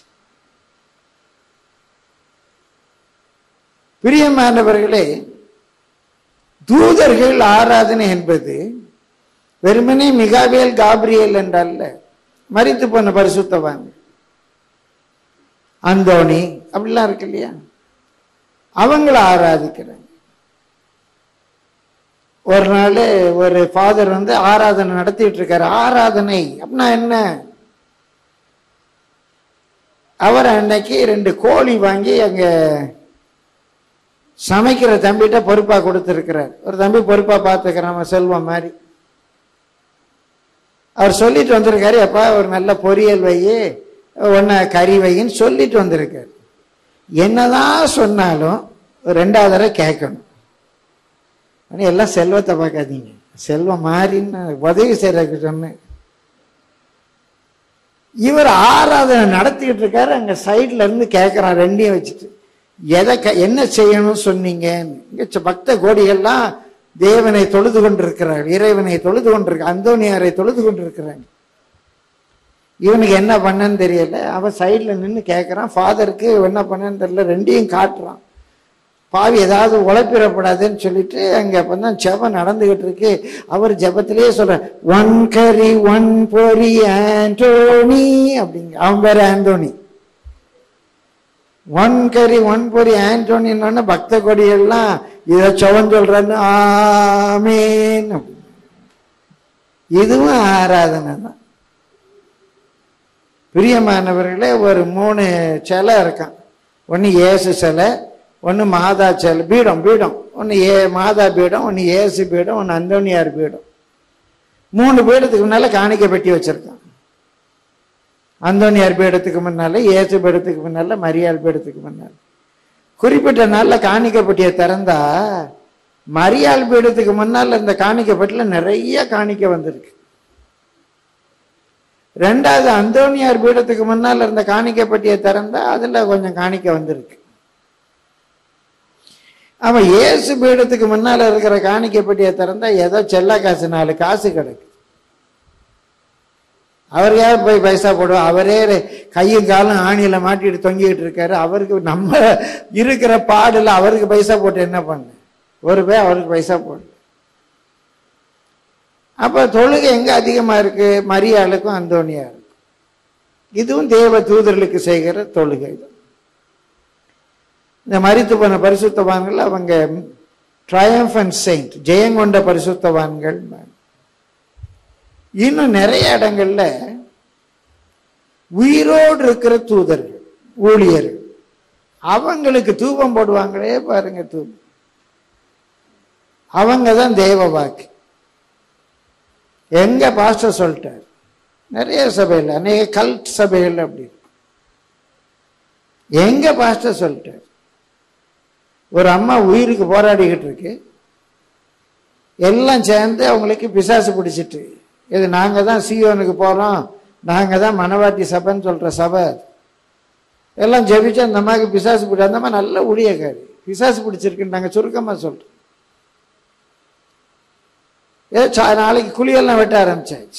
பிரியமானவர்களே தூதர்கள் ஆராதனை என்பது வெறுமனே மிகாவேல் காப்ரியேல் என்றல்ல மரித்து போன பரிசுத்தவான் அந்தோணி அப்படிலாம் இருக்கு இல்லையா அவங்கள ஆராதிக்கிறாங்க ஒரு நாள் ஒரு ஃபாதர் வந்து ஆராதனை நடத்திட்டு இருக்காரு ஆராதனை அப்படின்னா என்ன அவர் அன்னைக்கு ரெண்டு கோழி வாங்கி அங்க சமைக்கிற தம்பிகிட்ட பொறுப்பா கொடுத்துருக்கிறார் ஒரு தம்பி பொறுப்பா பார்த்துக்கிறான் நம்ம செல்வம் மாதிரி அவர் சொல்லிட்டு வந்திருக்காரு அப்பா ஒரு நல்ல பொரியல் வை ஒன்ன கறி வைன்னு சொல்லிட்டு வந்திருக்காரு என்னதான் சொன்னாலும் ரெண்டாவது தடவை கேட்கணும் ஆனா எல்லாம் செல்வத்தை பார்க்காதீங்க செல்வம் மாறின்னு உதவி செய்யறதுக்கு சொன்னேன் இவர் ஆராதனை நடத்திக்கிட்டு இருக்காரு அங்க சைட்ல இருந்து கேட்கிறான் ரெண்டையும் வச்சுட்டு எதை க- என்ன செய்யணும்னு சொன்னீங்க இங்க ச- பக்த கோடிகள்லாம் தேவனை தொழுது கொண்டிருக்கிறார் இறைவனை தொழுது கொண்டிருக்க அந்தோனியாரை தொழுது கொண்டிருக்கிறாங்க இவனுக்கு என்ன பண்ணன்னு தெரியல அவன் சைடுல நின்று கேட்கறான் ஃபாதருக்கு என்ன பண்ணன்னு தெரியல ரெண்டையும் காட்டுறான் பாவி ஏதாவது உழைப்பிடப்படாதுன்னு சொல்லிட்டு அங்க அப்பதான் ஜெபம் நடந்துகிட்டு இருக்கு அவர் ஜெபத்திலேயே சொல்ற ஒன் கரி ஒன் பொரி ஆண்டோனி அப்படிங்க அவன் பேரு ஆண்டோனி ஒன் கரி ஒன் பொரி ஆண்டோனின்னு பக்த கொடியெல்லாம் இதை சவன் சொல்றன்னு ஆமேன் அப்படின்னு. இதுவும் ஆராதனை தான் பிரியமானவர்களே ஒரு மூணு சிலை இருக்கான் ஒன்று இயேசு சிலை ஒன்று மாதா சிலை பீடம் பீடம் ஒன்று ஏ மாதா பீடம் ஒன்று இயேசு பீடம் ஒன்று அந்தோனியார் பீடம் மூணு பீடத்துக்கு முன்னால காணிக்கை பெட்டி வச்சிருக்கான் அந்தோனியார் பீடத்துக்கு முன்னால இயேசு பீடத்துக்கு முன்னால மரியாள் பீடத்துக்கு முன்னால குறிப்பிட்ட நாள்ல காணிக்கை பெட்டியை திறந்தா மரியாள் பீடத்துக்கு முன்னால இந்த காணிக்கை பெட்டியில நிறைய காணிக்கை வந்திருக்கு ரெண்டாவது அந்தோனியார் பீடத்துக்கு முன்னால் இருந்த காணிக்கை பெட்டியை திறந்தா அதுல கொஞ்சம் காணிக்கை வந்திருக்கு அவன் இயேசு பீடத்துக்கு முன்னால இருக்கிற காணிக்கை பெட்டியை திறந்தா ஏதோ செல்ல காசு நாலு காசு கிடக்கு அவர் யார் போய் பைசா போடுவோம் அவரே கையும் காலும் ஆணியில மாட்டிட்டு தொங்கிட்டு இருக்காரு அவருக்கு நம்ம இருக்கிற பாடுல அவருக்கு பைசா போட்டு என்ன பண்ண ஒரு பேர் அவருக்கு பைசா போடு அப்ப தொழுகை எங்க அதிகமா இருக்கு மரியாளுக்கும் அந்தோனியா இருக்கும் இதுவும் தேவ தூதர்களுக்கு செய்கிற தொழுகை தான். இந்த மரித்து போன பரிசுத்தவான்கள் அவங்க ட்ரயம்ஃப் அண்ட் செயின்ட் ஜெயங்கொண்ட பரிசுத்தவான்கள் இன்னும் நிறைய இடங்கள்ல உயிரோடு இருக்கிற தூதர்கள் ஊழியர்கள் அவங்களுக்கு தூபம் போடுவாங்களே பாருங்க தூபம் அவங்க தான் தேவ வாக்கு எங்க பாஸ்டர் சொல்லிட்டார் நிறைய சபையில் அநேக கல்ட் சபைகள் அப்படி இருக்கு. எங்க பாஸ்டர் சொல்லிட்டார் ஒரு அம்மா உயிருக்கு போராடிக்கிட்டு இருக்கு எல்லாம் சேர்ந்து அவங்களுக்கு பிசாசு பிடிச்சிட்டு இது நாங்க தான் சியோனுக்கு போறோம் நாங்க தான் மனவாட்டி சபைன்னு சொல்ற சபை அது. எல்லாம் ஜெபிச்சு அந்த அம்மாவுக்கு பிசாசு பிடி அந்த அம்மா நல்ல ஊழியக்காரி பிசாசு பிடிச்சிருக்குன்னு நாங்க சுருக்கமா சொல்றோம் ஏதோ சா- நாளைக்கு குழியெல்லாம் வெட்ட ஆரம்பிச்சாச்சு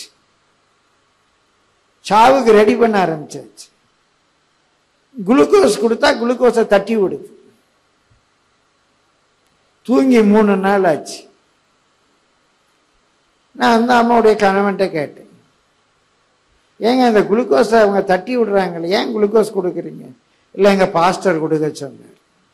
சாவுக்கு ரெடி பண்ண ஆரம்பிச்சாச்சு குளுக்கோஸ் கொடுத்தா குளுக்கோஸை தட்டி விடுது தூங்கி மூணு நாள் ஆச்சு நான் அந்த அம்மாவுடைய கணவன்கிட்ட கேட்டேன் ஏங்க இந்த குளுக்கோஸை அவங்க தட்டி விடுறாங்களே ஏன் குளுக்கோஸ் கொடுக்குறீங்க இல்லை எங்க பாஸ்டர் கொடுக்க சொன்னார்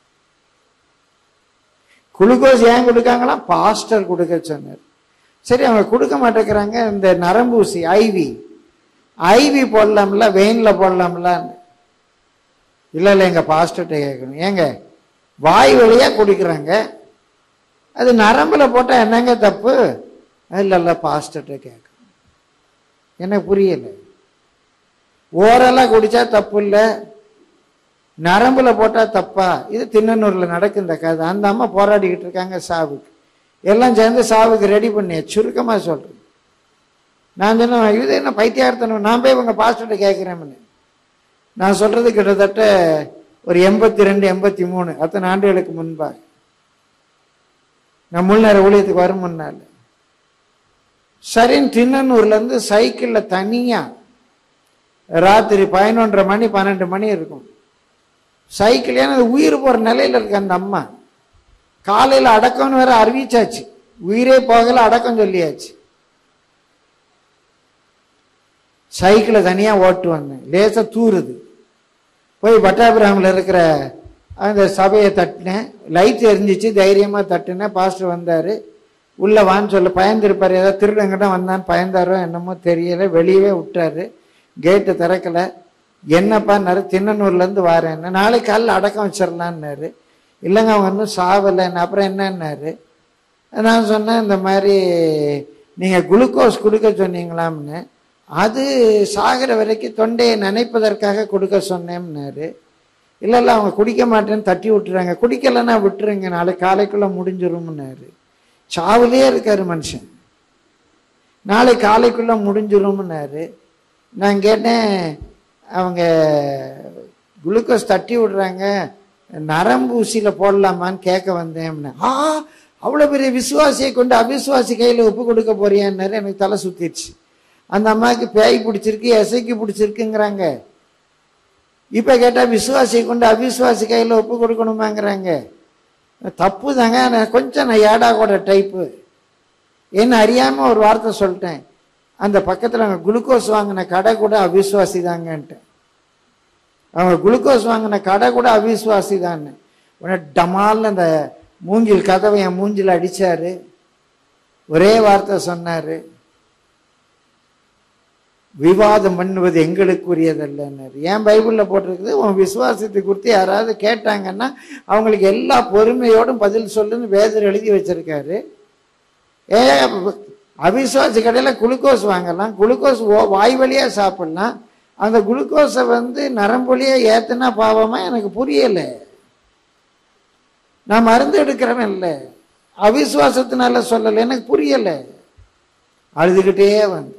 குளுக்கோஸ் ஏன் கொடுக்காங்களா பாஸ்டர் கொடுக்க சொன்னார் சரி அவங்க கொடுக்க மாட்டேங்கிறாங்க இந்த நரம்பூசி ஐவி ஐவி போடலாம்ல வெயின்ல போடலாம்லான்னு இல்லை இல்லை எங்க பாஸ்டர்கிட்ட கேட்கணும் ஏங்க வாய் வழியா குடிக்கிறாங்க அது நரம்புல போட்டா என்னங்க தப்பு இல்லை இல்லை பாஸ்டர்கிட்ட கேட்கணும் எனக்கு புரியல ஓரலா குடிச்சா தப்பு இல்லை நரம்புல போட்டா தப்பா இது திண்ணனூர்ல நடக்கு இந்த கதை அந்த அம்மா போராடிக்கிட்டு இருக்காங்க சாவுக்கு எல்லாம் சேர்ந்து சாவுக்கு ரெடி பண்ணி சுருக்கமா சொல்றேன் நான் சொன்னேன் இது என்ன பைத்தியார்த்தனம் நான் போய் உங்க பாஸ்டர்கிட்ட கேட்கிறேன்னு நான் சொல்றது கிட்டத்தட்ட ஒரு எண்பத்தி ரெண்டு எண்பத்தி மூணு அத்தனை ஆண்டுகளுக்கு முன்பாக நான் முன்னேற ஊழியத்துக்கு வரும் முன்னால சரின்னு திண்ணனூர்ல இருந்து சைக்கிள்ல தனியா ராத்திரி பதினொன்றரை மணி பன்னெண்டு மணி இருக்கும் சைக்கிள் ஏன்னா அது உயிர் போற நிலையில இருக்கு அந்த அம்மா காலையில அடக்கம்னு வேற அறிவிச்சாச்சு உயிரே போகல அடக்கம் சொல்லியாச்சு சைக்கிளை தனியா ஓட்டு வந்தேன் லேசா தூறுது போய் பட்டாபிராமில் இருக்கிற அந்த சபையை தட்டினேன் லைட் எரிஞ்சிச்சு தைரியமா தட்டினேன் பாஸ்டர் வந்தாரு உள்ள வான்னு சொல்ல பயந்துருப்பாரு ஏதாவது திருடங்கிட்ட வந்தான்னு பயந்தாரோ என்னமோ தெரியல வெளியவே விட்டாரு கேட்டு திறக்கல என்னப்பான்னாரு திண்ணனூர்ல இருந்து வாரேன் நாளைக்கு காலைல அடக்கம் வச்சிடலான்னாரு இல்லைங்க அவங்க இன்னும் சாவலை அப்புறம் என்னன்னாரு நான் சொன்னேன் இந்த மாதிரி நீங்க குளுக்கோஸ் கொடுக்க சொன்னீங்களாம்னு அது சாகிற வரைக்கும் தொண்டையை நனைப்பதற்காக கொடுக்க சொன்னேன்னாரு இல்லை இல்லை அவங்க குடிக்க மாட்டேன்னு தட்டி விட்டுறாங்க குடிக்கலைன்னா விட்டுருங்க நாளைக்கு காலைக்குள்ள முடிஞ்சிரும்னாரு சாவுலயே இருக்காரு மனுஷன் நாளை காலைக்குள்ள முடிஞ்சிரும்னாரு நான் கேட்டேன் அவங்க குளுக்கோஸ் தட்டி விடுறாங்க நரம்பு ஊசியில போடலாமான்னு கேட்க வந்தேன் ஆ அவ்வளோ பெரிய விசுவாசியை கொண்டு அவிசுவாசி கையில் ஒப்பு கொடுக்க போறியான்னாரு எனக்கு தலை சுத்திடுச்சு அந்த அம்மாவுக்கு பேய் பிடிச்சிருக்கு எசைக்கு பிடிச்சிருக்குங்கிறாங்க இப்போ கேட்டால் விசுவாசியை கொண்டு அவிசுவாசி கையில் ஒப்பு கொடுக்கணுமாங்கிறாங்க தப்பு தாங்க நான் கொஞ்சம் நான் ஏடா கூட டைப்பு என்ன அறியாமல் ஒரு வார்த்தை சொல்லிட்டேன் அந்த பக்கத்தில் அவங்க குளுக்கோஸ் வாங்கின கடை கூட அவிசுவாசி தாங்கன்ட்டேன் அவங்க குளுக்கோஸ் வாங்கின கடை கூட அவிசுவாசி தான் உடனே டமால்னு அந்த மூங்கில் கதவை என் மூஞ்சில் அடிச்சாரு ஒரே வார்த்தை சொன்னாரு விவாதம் பண்ணுவது எங்களுக்குரியதல்லன்னாரு ஏன் பைபிளில் போட்டிருக்குது உன் விசுவாசத்தை குறித்து யாராவது கேட்டாங்கன்னா அவங்களுக்கு எல்லா பொறுமையோடும் பதில் சொல்லுன்னு வேதர் எழுதி வச்சிருக்காரு ஏ அவிசுவாசி கடையில் குளுக்கோஸ் வாங்கலாம் குளுக்கோஸ் ஓ- வாய் வழியா சாப்பிடலாம் அந்த குளுக்கோஸை வந்து நரம்பொலியா ஏத்துனா பாவமா எனக்கு புரியலை நான் மருந்து எடுக்கிறவன் இல்லை அவிசுவாசத்தினால சொல்லலை எனக்கு புரியலை அழுதுகிட்டே வந்து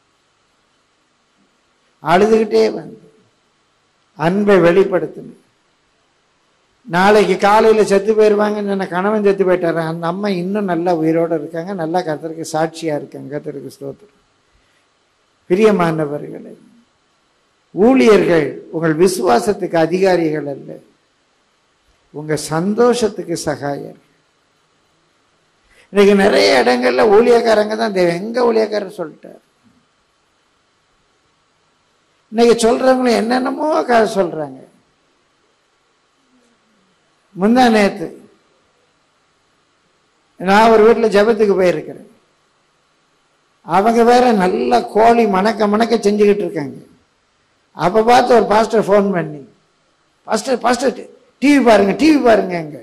அழுதுகிட்டே வந்து அன்பை வெளிப்படுத்தணும் நாளைக்கு காலையில செத்து போயிடுவாங்கன்னு சொன்ன கணவன் செத்து போயிட்டாரு அந்த அம்மா இன்னும் நல்லா உயிரோட இருக்காங்க நல்லா கத்தருக்கு சாட்சியா இருக்காங்க கத்தருக்கு ஸ்தோத்திரம் பிரியமானவர்களே ஊழியர்கள் உங்கள் விசுவாசத்துக்கு அதிகாரிகள் அல்ல உங்க சந்தோஷத்துக்கு சகாயர் இன்னைக்கு நிறைய இடங்கள்ல ஊழியக்காரங்க தான் தேவை எங்க ஊழியக்காரர் சொல்லிட்டார் இன்னைக்கு சொல்றவங்க என்னென்னமோ கதை சொல்றாங்க முந்தா நேத்து நான் ஒரு வீட்டில் ஜெபத்துக்கு போயிருக்கிறேன் அவங்க வேற நல்ல கோழி மணக்க மணக்க செஞ்சுக்கிட்டு இருக்காங்க அப்ப பார்த்து ஒரு பாஸ்டர் ஃபோன் பண்ணி பாஸ்டர் பாஸ்டர் டிவி பாருங்க டிவி பாருங்க எங்க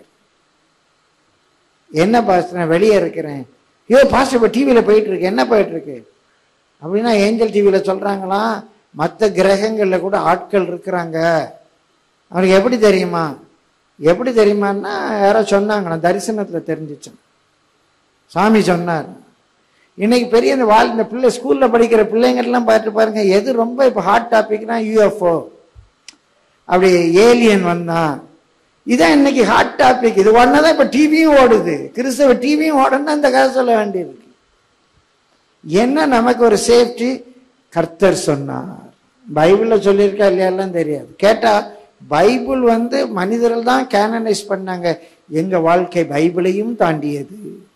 என்ன பாஸ்டர் நான் வெளியே இருக்கிறேன் ஐயோ பாஸ்டர் இப்போ டிவியில் போயிட்டு இருக்கு என்ன போயிட்டு இருக்கு அப்படின்னா ஏஞ்சல் டிவியில் சொல்றாங்களாம் மற்ற கிரகங்களில் கூட ஆட்கள் இருக்கிறாங்க அவனுக்கு எப்படி தெரியுமா எப்படி தெரியுமான்னா யாரோ சொன்னாங்களாம் தரிசனத்தில் தெரிஞ்சிச்சேன் சாமி சொன்னார் இன்னைக்கு பெரிய இந்த வாழ் இந்த பிள்ளை ஸ்கூல்ல படிக்கிற பிள்ளைங்கள்லாம் பார்த்து பாருங்க எது ரொம்ப இப்போ ஹாட் டாபிக்னா யூஎஃப்ஓ அப்படி ஏலியன் வந்தான் இதான் இன்னைக்கு ஹாட் டாபிக் இது ஒன்னதான் இப்ப டிவியும் ஓடுது கிறிஸ்தவ டிவியும் ஓடணும்னா இந்த கதை சொல்ல வேண்டியிருக்கு என்ன நமக்கு ஒரு சேஃப்டி கர்த்தர் சொன்னார் பைபிள்ல சொல்லியிருக்கா இல்லையாலாம் தெரியாது கேட்டா பைபிள் வந்து மனிதர்கள் தான் கேனனைஸ் பண்ணாங்க எங்க வாழ்க்கை பைபிளையும் தாண்டியது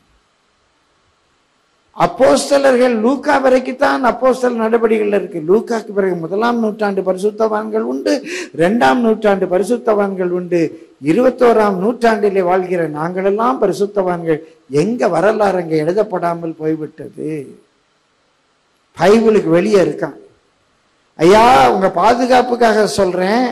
அப்போஸ்தலர்கள் லூக்கா வரைக்கும் தான் அப்போஸ்தல நடவடிக்கைகள் இருக்கு லூக்காக்கு பிறகு முதலாம் நூற்றாண்டு பரிசுத்தவான்கள் உண்டு இரண்டாம் நூற்றாண்டு பரிசுத்தவான்கள் உண்டு இருபத்தோராம் நூற்றாண்டிலே வாழ்கிற நாங்களெல்லாம் பரிசுத்தவான்கள் எங்க வரலாறு அங்க எழுதப்படாமல் போய்விட்டது பைபிளுக்கு வெளியே இருக்கான் ஐயா உங்க பாதுகாப்புக்காக சொல்றேன்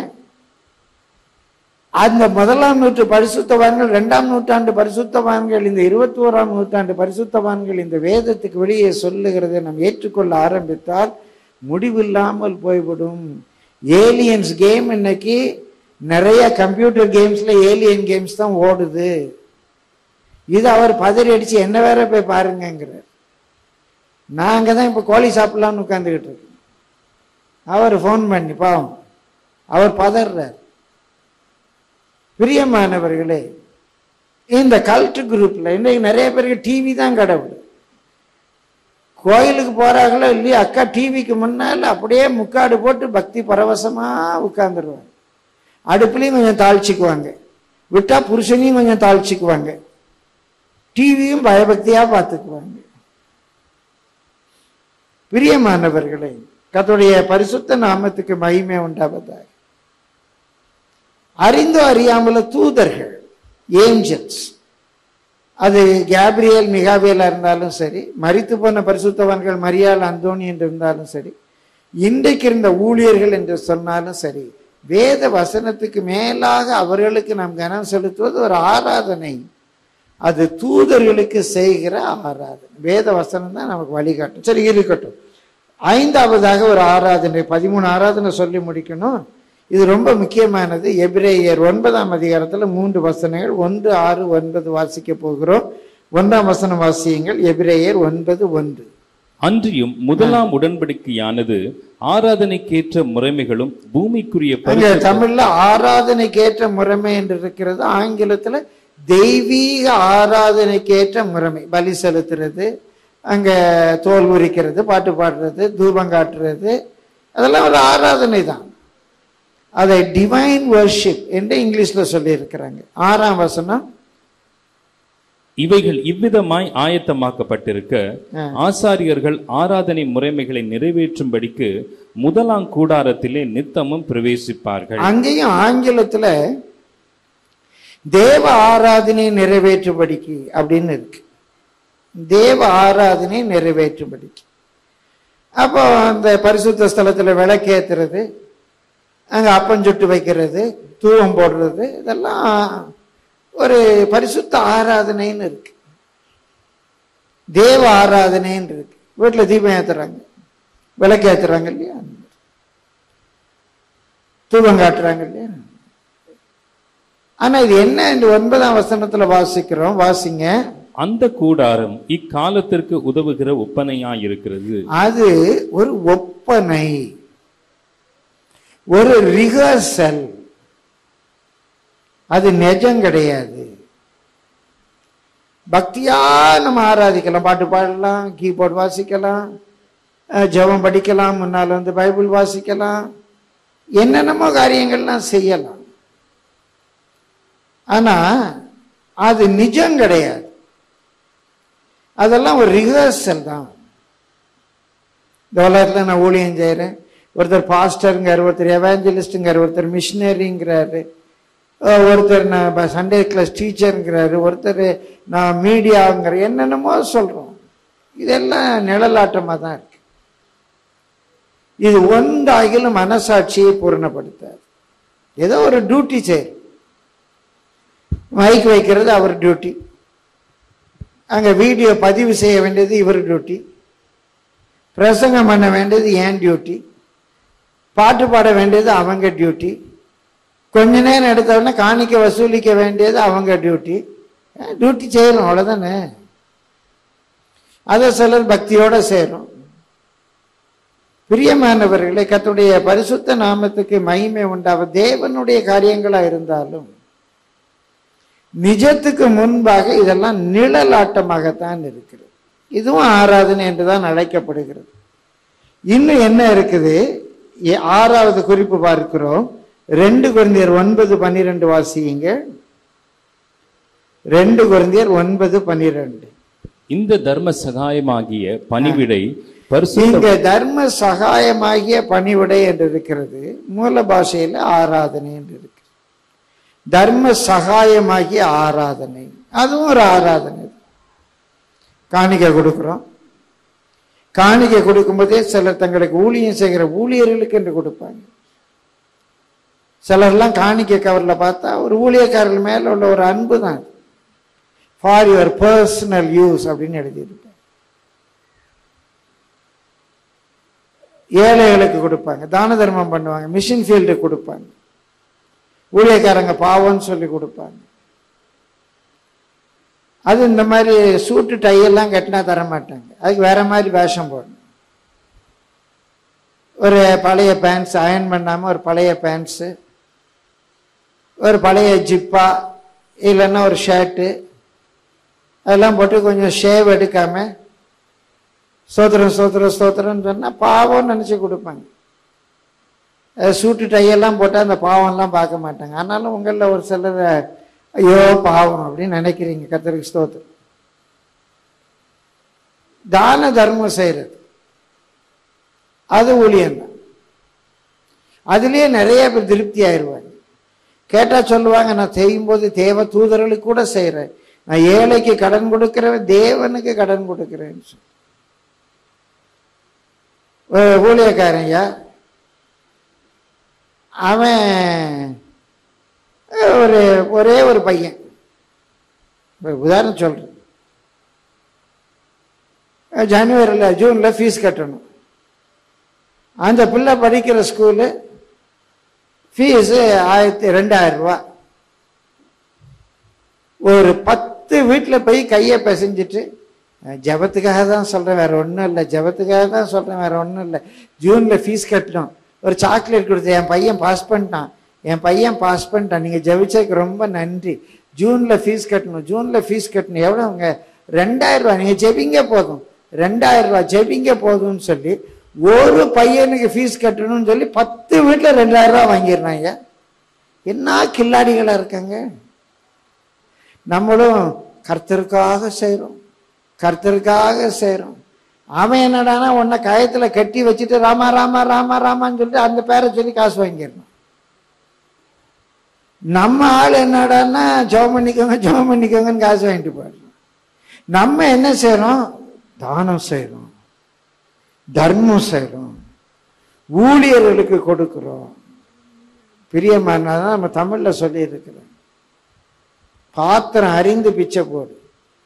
அந்த முதலாம் நூற்று பரிசுத்தவான்கள் இரண்டாம் நூற்றாண்டு பரிசுத்தவான்கள் இந்த இருபத்தி ஓராம் நூற்றாண்டு பரிசுத்தவான்கள் இந்த வேதத்துக்கு வெளியே சொல்லுகிறதை நாம் ஏற்றுக்கொள்ள ஆரம்பித்தால் முடிவில்லாமல் போய்விடும் ஏலியன்ஸ் கேம் இன்னைக்கு நிறைய கம்ப்யூட்டர் கேம்ஸ்ல ஏலியன் கேம்ஸ் தான் ஓடுது இது அவர் பதறி அடிச்சு என்ன வேற போய் பாருங்கங்கிறார் நாங்க தான் இப்ப கோழி சாப்பிடலாம்னு உட்காந்துக்கிட்டு இருக்கோம் அவர் ஃபோன் பண்ணி பாவம் அவர் பதறார் பிரியமானவர்களே இந்த கல்ட் குரூப்ல இன்னைக்கு நிறைய பேருக்கு டிவி தான் கடவுள் கோயிலுக்கு போறாங்களோ இல்லையோ அக்கா டிவிக்கு முன்னால அப்படியே முக்காடு போட்டு பக்தி பரவசமா உட்கார்ந்துருவாங்க அடுப்புலையும் கொஞ்சம் தாழ்ச்சிக்குவாங்க விட்டா புருஷனையும் கொஞ்சம் தாழ்ச்சிக்குவாங்க டிவியும் பயபக்தியா பார்த்துக்குவாங்க பிரியமானவர்களே கர்த்தருடைய பரிசுத்த நாமத்துக்கு மகிமை உண்டாவதாக அறிந்தோ அறியாமலோ தூதர்கள் ஏஞ்சல்ஸ் அது கேப்ரியல் மிகாவேலா இருந்தாலும் சரி மரித்து போன பரிசுத்தவான்கள் மரியாள் அந்தோணி என்று இருந்தாலும் சரி இன்றைக்கு இருந்த ஊழியர்கள் என்று சொன்னாலும் சரி வேத வசனத்துக்கு மேலாக அவர்களுக்கு நாம் கனம் செலுத்துவது ஒரு ஆராதனை அது தூதர்களுக்கு செய்கிற ஆராதனை வேத வசனம் தான் நமக்கு வழிகாட்டும் சரி இருக்கட்டும் ஐந்தாவதாக ஒரு ஆராதனை பதிமூணு ஆராதனை சொல்லி முடிக்கணும் இது ரொம்ப முக்கியமானது எபிரேயர் ஒன்பதாம் அதிகாரத்துல மூன்று வசனங்கள் ஒன்று ஆறு ஒன்பது வாசிக்க போகிறோம் ஒன்றாம் வசனம் வாசியுங்கள் எபிரேயர் ஒன்பது ஒன்று அன்றியும் முதலாம் உடன்படிக்கையானது ஆராதனைக்கேற்ற முறைமைகளும் பூமிக்குரிய அங்க பரிசுத்த- தமிழ்ல ஆராதனைக்கேற்ற முறைமை என்று இருக்கிறது ஆங்கிலத்துல தெய்வீக ஆராதனைக்கேற்ற முறைமை பலி செலுத்துறது அங்க தோல் உரிக்கிறது பாட்டு பாடுறது தூபம் காட்டுறது அதெல்லாம் ஒரு ஆராதனை தான் அதை டிவைன் வர்ஷிப் என்று இங்கிலீஷ்ல சொல்லி இருக்கிறாங்க ஆறாம் வசனம் இவைகள் இவ்விதமாய் ஆயத்தமாக்கப்பட்டிருக்க ஆ. ஆசாரியர்கள் ஆராதனை முறைமைகளை நிறைவேற்றும்படிக்கு முதலாம் கூடாரத்திலே நித்தமும் பிரவேசிப்பார்கள் அங்கேயும் ஆங்கிலத்துல தேவ ஆராதனை நிறைவேற்றும்படிக்கு அப்படின்னு இருக்கு தேவ ஆராதனை நிறைவேற்றும்படிக்கு அப்போ அந்த பரிசுத்த ஸ்தலத்துல விளக்கேத்துறது அங்க அப்பம் சுட்டு வைக்கிறது தூவம் போடுறது இதெல்லாம் ஒரு பரிசுத்த ஆராதனைன்னு இருக்கு தேவ ஆராதனைன்னு இருக்கு வீட்டுல தீபம் ஏத்துறாங்க விளக்கு ஏத்துறாங்க இல்லையா தூபம் காட்டுறாங்க இல்லையா ஆனா இது என்ன இந்த ஒன்பதாம் வசனத்துல வாசிக்கிறோம் வாசிங்க அந்த கூடாரம் இக்காலத்திற்கு உதவுகிற ஒப்பனையாயிருக்கிறது அது ஒரு ஒப்பனை ஒரு ரிஹர்சல் அது நிஜம் கிடையாது பக்தியா நம்ம ஆராதிக்கலாம் பாட்டு பாடலாம் கீபோர்டு வாசிக்கலாம் அஹ், ஜெபம் படிக்கலாம் முன்னால் வந்து பைபிள் வாசிக்கலாம் என்னென்னமோ காரியங்கள்லாம் செய்யலாம் ஆனா அது நிஜம் கிடையாது அதெல்லாம் ஒரு ரிஹர்சல் தான் இந்த உலகத்தில் நான் ஊழியம் செய்கிறேன் ஒருத்தர் பாஸ்டருங்கிறார் ஒருத்தர் எவாஞ்சலிஸ்ட்டுங்கிறார் ஒருத்தர் மிஷினரிங்கிறாரு அஹ் ஒருத்தர் நான் சண்டே கிளாஸ் டீச்சருங்கிறாரு ஒருத்தர் நான் மீடியாங்கிற என்னென்னமோ சொல்கிறோம் இதெல்லாம் நிழலாட்டமாக தான் இருக்கு இது ஒன்றாகிலும் மனசாட்சியை பூரணப்படுத்தாது ஏதோ ஒரு டியூட்டி செய்யும் மைக் வைக்கிறது அவர் டியூட்டி அங்க வீடியோ பதிவு செய்ய வேண்டியது இவர் டியூட்டி பிரசங்கம் பண்ண வேண்டியது ஏன் டியூட்டி பாட்டு பாட வேண்டியது அவங்க டியூட்டி கொஞ்ச நேரம் எடுத்த உடனே காணிக்க வசூலிக்க வேண்டியது அவங்க டியூட்டி டியூட்டி செய்யணும் அவ்வளவுதானே அதை சிலர் பக்தியோட செய்யறோம் பிரியமானவர்களே கத்துடைய பரிசுத்த நாமத்துக்கு மகிமை உண்டாவ தேவனுடைய காரியங்களா இருந்தாலும் நிஜத்துக்கு முன்பாக இதெல்லாம் நிழலாட்டமாகத்தான் இருக்கிறது இதுவும் ஆராதனை என்றுதான் அழைக்கப்படுகிறது இன்னும் என்ன இருக்குது ஏ- ஆறாவது குறிப்பு பார்க்கிறோம் ரெண்டு குழந்தையர் ஒன்பது பன்னிரெண்டு வாசியுங்க ரெண்டு குழந்தையர் ஒன்பது பன்னிரெண்டு இந்த தர்ம சகாயமாகிய பணிவிடை பரிசுத்த இங்க தர்ம சகாயமாகிய பணிவிடை என்று இருக்கிறது மூல பாஷையில ஆராதனை என்று இருக்கு தர்ம சகாயமாகிய ஆராதனை அதுவும் ஒரு ஆராதனை காணிக்கை கொடுக்கிறோம் காணிக்கை கொடுக்கும்போதே சிலர் தங்களுக்கு ஊழியம் செய்கிற ஊழியர்களுக்கு என்று கொடுப்பாங்க சிலர்லாம் காணிக்கை கவர்ல பார்த்தா ஒரு ஊழியக்காரர்கள் மேல உள்ள ஒரு அன்பு தான் ஃபார் யுவர் பர்சனல் யூஸ் அப்படின்னு எழுதியிருப்பாங்க ஏழைகளுக்கு கொடுப்பாங்க தான தர்மம் பண்ணுவாங்க மிஷின் ஃபீல்டுக்கு கொடுப்பாங்க ஊழியக்காரங்க பாவம்னு சொல்லி கொடுப்பாங்க அது இந்த மாதிரி சூட்டு டை எல்லாம் கட்டினா தர மாட்டாங்க அதுக்கு வேற மாதிரி வேஷம் போடணும் ஒரு பழைய பேண்ட்ஸ் அயன் பண்ணாம ஒரு பழைய பேண்ட்ஸு ஒரு பழைய ஜிப்பா இல்லைன்னா ஒரு ஷர்ட்டு அதெல்லாம் போட்டு கொஞ்சம் ஷேவ் எடுக்காம ஸ்தோத்திரம் ஸ்தோத்திரம் ஸ்தோத்திரம்னு சொன்னால் பாவம்னு நினச்சி கொடுப்பாங்க அஹ் சூட்டு டையெல்லாம் போட்டால் அந்த பாவம்லாம் பார்க்க மாட்டாங்க ஆனாலும் உங்களில் ஒரு சிலர் ஐயோ பாவம் அப்படின்னு நினைக்கிறீங்க கத்தருக்கு ஸ்தோத்திரம் தான தர்மம் செய்கிறது அது ஊழியம்தான் அதுலேயே நிறைய பேர் திருப்தி ஆயிடுவாங்க கேட்டால் சொல்லுவாங்க நான் செய்யும்போது தேவ தூதர்களுக்கு கூட செய்கிறேன் நான் ஏழைக்கு கடன் கொடுக்கிறவன் தேவனுக்கு கடன் கொடுக்கிறேன்னு சொல்லி ஒரு ஊழியக்காரன் ஐயா அவன் ஒரு ஒரே ஒரு பையன் ஒரு உதாரணம் சொல்கிறேன் ஜனவரியில் ஜூனில் ஃபீஸ் கட்டணும் அந்த பிள்ளை படிக்கிற ஸ்கூலு ஃபீஸு ஆயிரத்தி ரெண்டாயிரம் ரூபா ஒரு பத்து வீட்டில் போய் கையை பிசைஞ்சிட்டு "அஹ், ஜெபத்துக்காக தான் சொல்கிறேன் வேற ஒன்றும் இல்லை ஜெபத்துக்காக தான் சொல்கிறேன் வேற ஒன்றும் இல்லை ஜூனில் ஃபீஸ் கட்டணும் ஒரு சாக்லேட் கொடுத்து என் பையன் பாஸ் பண்ணிட்டான் என் பையன் பாஸ் பண்ணிட்டான் நீங்கள் ஜெபிச்சதுக்கு ரொம்ப நன்றி ஜூனில் ஃபீஸ் கட்டணும் ஜூனில் ஃபீஸ் கட்டணும் எவ்வளோங்க ரெண்டாயிரம் ரூபா நீங்கள் ஜெபிங்க போதும் ரெண்டாயிரம் ரூபா ஜெபிங்க போதும்னு சொல்லி ஒரு பையனுக்கு ஃபீஸ் கட்டணும்னு சொல்லி பத்து வீட்டில் ரெண்டாயிரம் ரூபா வாங்கிடுறாங்க என்ன கில்லாடிகளாக இருக்காங்க நம்மளும் கர்த்தருக்காக செய்கிறோம் கர்த்தருக்காக செய்கிறோம் அவன் என்னடானா உன்னை கயத்தில் கட்டி வச்சுட்டு ராமா ராமா ராமா ராமான்னு சொல்லிட்டு அந்த பேரை சொல்லி காசு வாங்கிடணும் நம்ம ஆள் என்னடான்னா ஜெபம் பண்ணிக்கோங்க ஜெபம் பண்ணிக்கோங்கன்னு காசு வாங்கிட்டு போயிடுறோம் நம்ம என்ன செய்கிறோம் தானம் செய்கிறோம் தர்மம் செய்கிறோம் ஊழியர்களுக்கு கொடுக்கிறோம் பிரியமானதான் நம்ம தமிழில் சொல்லியிருக்கிறோம் பாத்திரம் அறிந்து பிச்சை போடு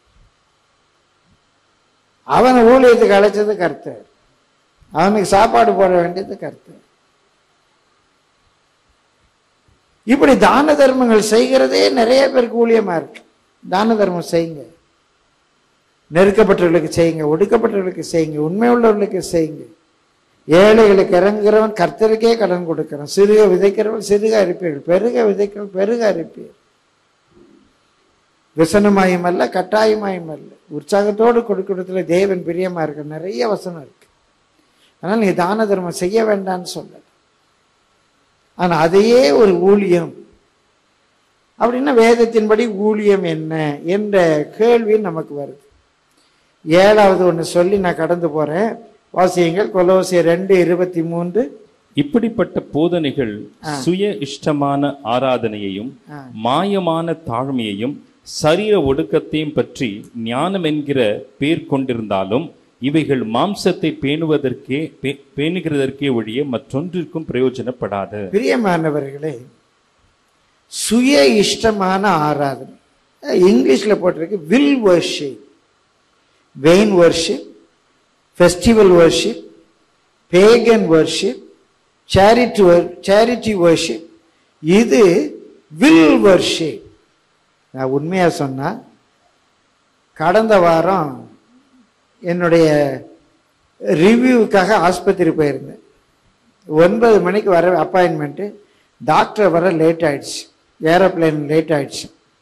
அவனை ஊழியத்துக்கு அழைச்சது கர்த்தர் அவனுக்கு சாப்பாடு போட வேண்டியது கர்த்தர் இப்படி தான தர்மங்கள் செய்கிறதே நிறைய பேருக்கு ஊழியமா இருக்கு தான தர்மம் செய்யுங்க நெருக்கப்பட்டவர்களுக்கு செய்யுங்க ஒடுக்கப்பட்டவர்களுக்கு செய்யுங்க உண்மை உள்ளவர்களுக்கு செய்யுங்க ஏழைகளுக்கு இறங்குகிறவன் கர்த்தருக்கே கடன் கொடுக்கிறான் சிறுக விதைக்கிறவன் சிறுக அரிப்பீர்கள் பெருக விதைக்கிறவன் பெருக அரிப்பீர் விசனமாயும் அல்ல கட்டாயமாயும் அல்ல உற்சாகத்தோடு கொடுக்கறதுல தேவன் பிரியமா இருக்கு நிறைய வசனம் இருக்கு அதனால் நீ தான தர்மம் செய்ய வேண்டாம்னு சொல்ல ஆனா அதையே ஒரு ஊழியம் அப்படின்னா வேதத்தின்படி ஊழியம் என்ன என்ற கேள்வி நமக்கு வருது ஏழாவது ஒன்று சொல்லி நான் கடந்து போறேன் வாசியங்கள் கொலோசிய ரெண்டு இருபத்தி மூன்று இப்படிப்பட்ட போதனைகள் சுய இஷ்டமான ஆராதனையையும் மாயமான தாழ்மையையும் சரீர ஒடுக்கத்தையும் பற்றி ஞானம் என்கிற பேர் கொண்டிருந்தாலும் இவைகள் மாம்சத்தை பேணுவதற்கே பே- பேணுகிறதற்கே ஒழிய மற்றொன்றிற்கும் பிரயோஜனப்படாது பிரியமானவர்களே சுய இஷ்டமான ஆராதனை இங்கிலீஷ்ல போட்டிருக்கு will worship vain worship festival worship pagan worship charity charity worship இது வில் வர்ஷிப் நான் உண்மையாக சொன்னா கடந்த வாரம் என்னுடைய ரிவ்யூவுக்காக ஆஸ்பத்திரி போயிருந்தேன் ஒன்பது மணிக்கு வர அப்பாயின்மெண்ட்டு டாக்டர் வர லேட் ஆயிடுச்சு ஏரோப்ளேன் லேட் ஆயிடுச்சு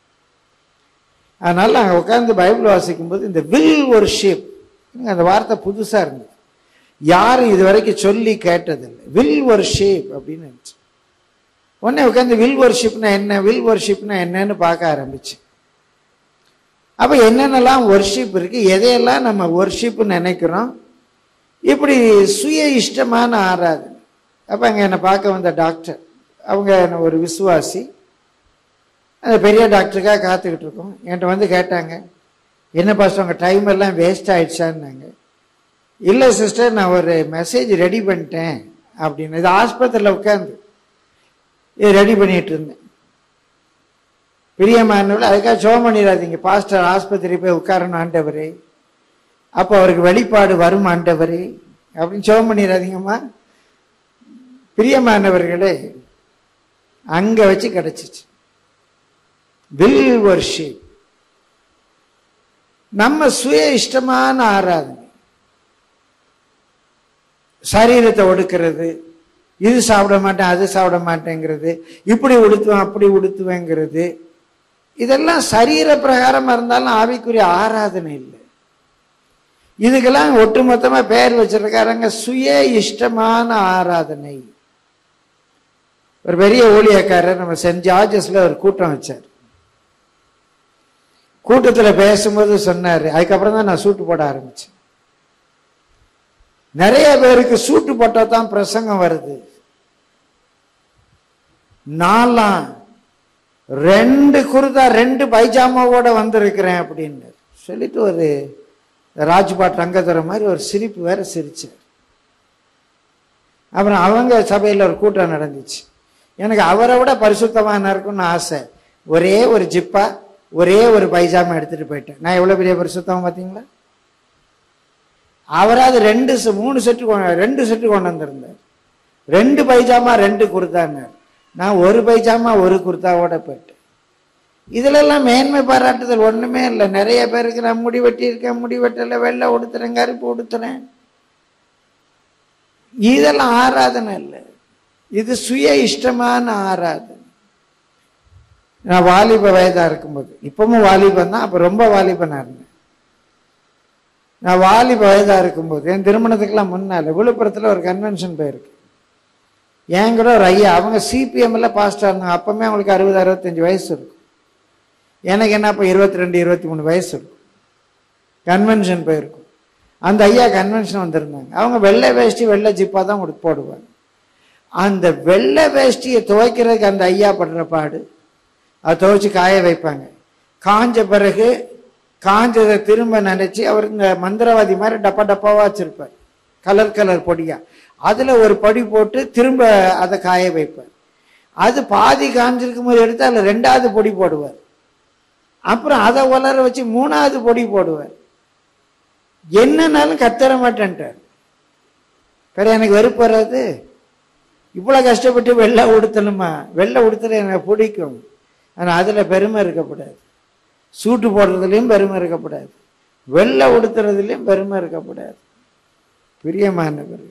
அதனால அங்கே உட்காந்து பைபிள் வாசிக்கும்போது இந்த வில் ஒரு ஷிப் அந்த வார்த்தை புதுசாக இருந்தது யாரும் இது வரைக்கும் சொல்லி கேட்டதில்லை வில் ஒரு ஷேப் அப்படின்னு இருந்துச்சு உடனே உட்காந்து வில் ஒர்ஷிப்னா என்ன வில் ஒர்ஷிப்னா என்னன்னு பார்க்க ஆரம்பிச்சு அப்போ என்னென்னலாம் ஒர்ஷிப் இருக்கு எதையெல்லாம் நம்ம ஒர்ஷிப் நினைக்கிறோம் இப்படி சுய இஷ்டமான ஆராதனை அப்போ அங்கே என்னை பார்க்க வந்த டாக்டர் அவங்க என்ன ஒரு விசுவாசி அந்த பெரிய டாக்டருக்காக காத்துக்கிட்டு இருக்கோம் என்கிட்ட வந்து கேட்டாங்க என்ன பாஸ்டர் உங்கள் டைம் எல்லாம் வேஸ்ட் ஆயிடுச்சான்னாங்க இல்லை சிஸ்டர் நான் ஒரு மெசேஜ் ரெடி பண்ணிட்டேன் அப்படின்னு இது ஆஸ்பத்திரியில் உட்காந்து இது ரெடி பண்ணிட்டு இருந்தேன் பிரியமானவர்கள் அதுக்காக ஜோம் பண்ணிடாதீங்க பாஸ்டர் ஆஸ்பத்திரி போய் உட்காரணும் ஆண்டவரே அப்போ அவருக்கு வெளிப்பாடு வரும் ஆண்டவரே அப்படின்னு ஜோம் பண்ணிடாதீங்கம்மா பிரியமானவர்களே அங்க வச்சு கிடைச்சிச்சு வில் வர்ஷிப் நம்ம சுய இஷ்டமான ஆராதனை சரீரத்தை ஒடுக்கிறது இது சாப்பிட மாட்டேன் அது சாப்பிட மாட்டேங்கிறது இப்படி உடுத்துவேன் அப்படி உடுத்துவேங்கிறது இதெல்லாம் சரீர பிரகாரமா இருந்தாலும் ஆவிக்குரிய ஆராதனை இல்லை இதுக்கெல்லாம் ஒட்டுமொத்தமா பெயர் வச்சிருக்காருங்க சுய இஷ்டமான ஆராதனை ஒரு பெரிய ஊழியக்காரர் நம்ம சென்ட் ஜார்ஜஸ்ல ஒரு கூட்டம் வச்சார் கூட்டத்துல பேசும்போது சொன்னாரு அதுக்கப்புறம் தான் நான் சூட்டு போட ஆரம்பிச்சேன் நிறைய பேருக்கு சூட்டு போட்டா தான் பிரசங்கம் வருது நான்லாம் ரெண்டு குருதா ரெண்டு பைஜாமாவோட வந்திருக்கிறேன் அப்படின்னு சொல்லிட்டு ஒரு ராஜ்பாட் ரங்கதுரை மாதிரி ஒரு சிரிப்பு வேற சிரிச்சார் அப்புறம் அவங்க சபையில் ஒரு கூட்டம் நடந்துச்சு எனக்கு அவரை விட பரிசுத்தமான இருக்கும்னு ஆசை ஒரே ஒரு ஜிப்பா ஒரே ஒரு பைஜாமா எடுத்துட்டு போயிட்டேன் நான் எவ்வளவு பெரிய பரிசுத்தம் பார்த்தீங்களா அவராது ரெண்டு செ- மூணு செட்டு கொண்டு- ரெண்டு செட்டு கொண்டு வந்திருந்தார் ரெண்டு பைஜாமா ரெண்டு குர்தான்னார் நான் ஒரு பைஜாமா ஒரு குர்தாவோட போயிட்டேன் இதுல எல்லாம் மேன்மை பாராட்டுதல் ஒண்ணுமே இல்லை நிறைய பேருக்கு நான் முடி வெட்டியிருக்கேன் முடி வெட்டல வெள்ளை உடுத்துறேன் கருப்பு உடுத்துறேன் இதெல்லாம் ஆராதனை இல்லை இது சுய இஷ்டமான ஆராதனை நான் வாலிப வயதா இருக்கும்போது இப்பவும் வாலிபன் தான் அப்ப ரொம்ப வாலிபனா இருந்தேன் நான் வாலிப வயதா இருக்கும்போது என் திருமணத்துக்கெல்லாம் முன்னால விழுப்புரத்துல ஒரு கன்வென்ஷன் போயிருக்கு என் கூட ஒரு ஐயா அவங்க சிபிஎம்ல பாஸ்டா இருந்தாங்க அப்பவுமே அவங்களுக்கு அறுபது அறுபத்தஞ்சு வயசு இருக்கும் எனக்கு என்ன இப்போ இருபத்தி ரெண்டு இருபத்தி மூணு வயசு இருக்கும் கன்வென்ஷன் போயிருக்கும் அந்த ஐயா கன்வென்ஷன் வந்திருந்தாங்க அவங்க வெள்ளை வேஷ்டி வெள்ளை ஜிப்பா தான் உடுத்து போடுவாங்க அந்த வெள்ளை வேஷ்டியை துவைக்கிறதுக்கு அந்த ஐயா படுற பாடு அதை துவைச்சு காய வைப்பாங்க காஞ்ச பிறகு காஞ்சதை திரும்ப நினைச்சு அவர் இந்த மந்திரவாதி மாதிரி டப்பா டப்பாவா வச்சிருப்பார் கலர் கலர் பொடியா அதுல ஒரு பொடி போட்டு திரும்ப அதை காய வைப்பார் அது பாதி காஞ்சிருக்கும் போது எடுத்து அதுல ரெண்டாவது பொடி போடுவார் அப்புறம் அதை உலர வச்சு மூணாவது பொடி போடுவார் என்னன்னாலும் கத்தர மாட்டேன்ட்டார் வேற எனக்கு வெறுப்பு வராது இவ்வளவு கஷ்டப்பட்டு வெள்ளை உடுத்தணுமா வெள்ளை உடுத்துறது எனக்கு பிடிக்கும் ஆனா அதுல பெருமை இருக்கக்கூடாது சூட்டு போடுறதுலயும் பெருமை இருக்கக்கூடாது வெள்ளை உடுத்துறதுலயும் பெருமை இருக்கக்கூடாது பிரியமானவர்கள்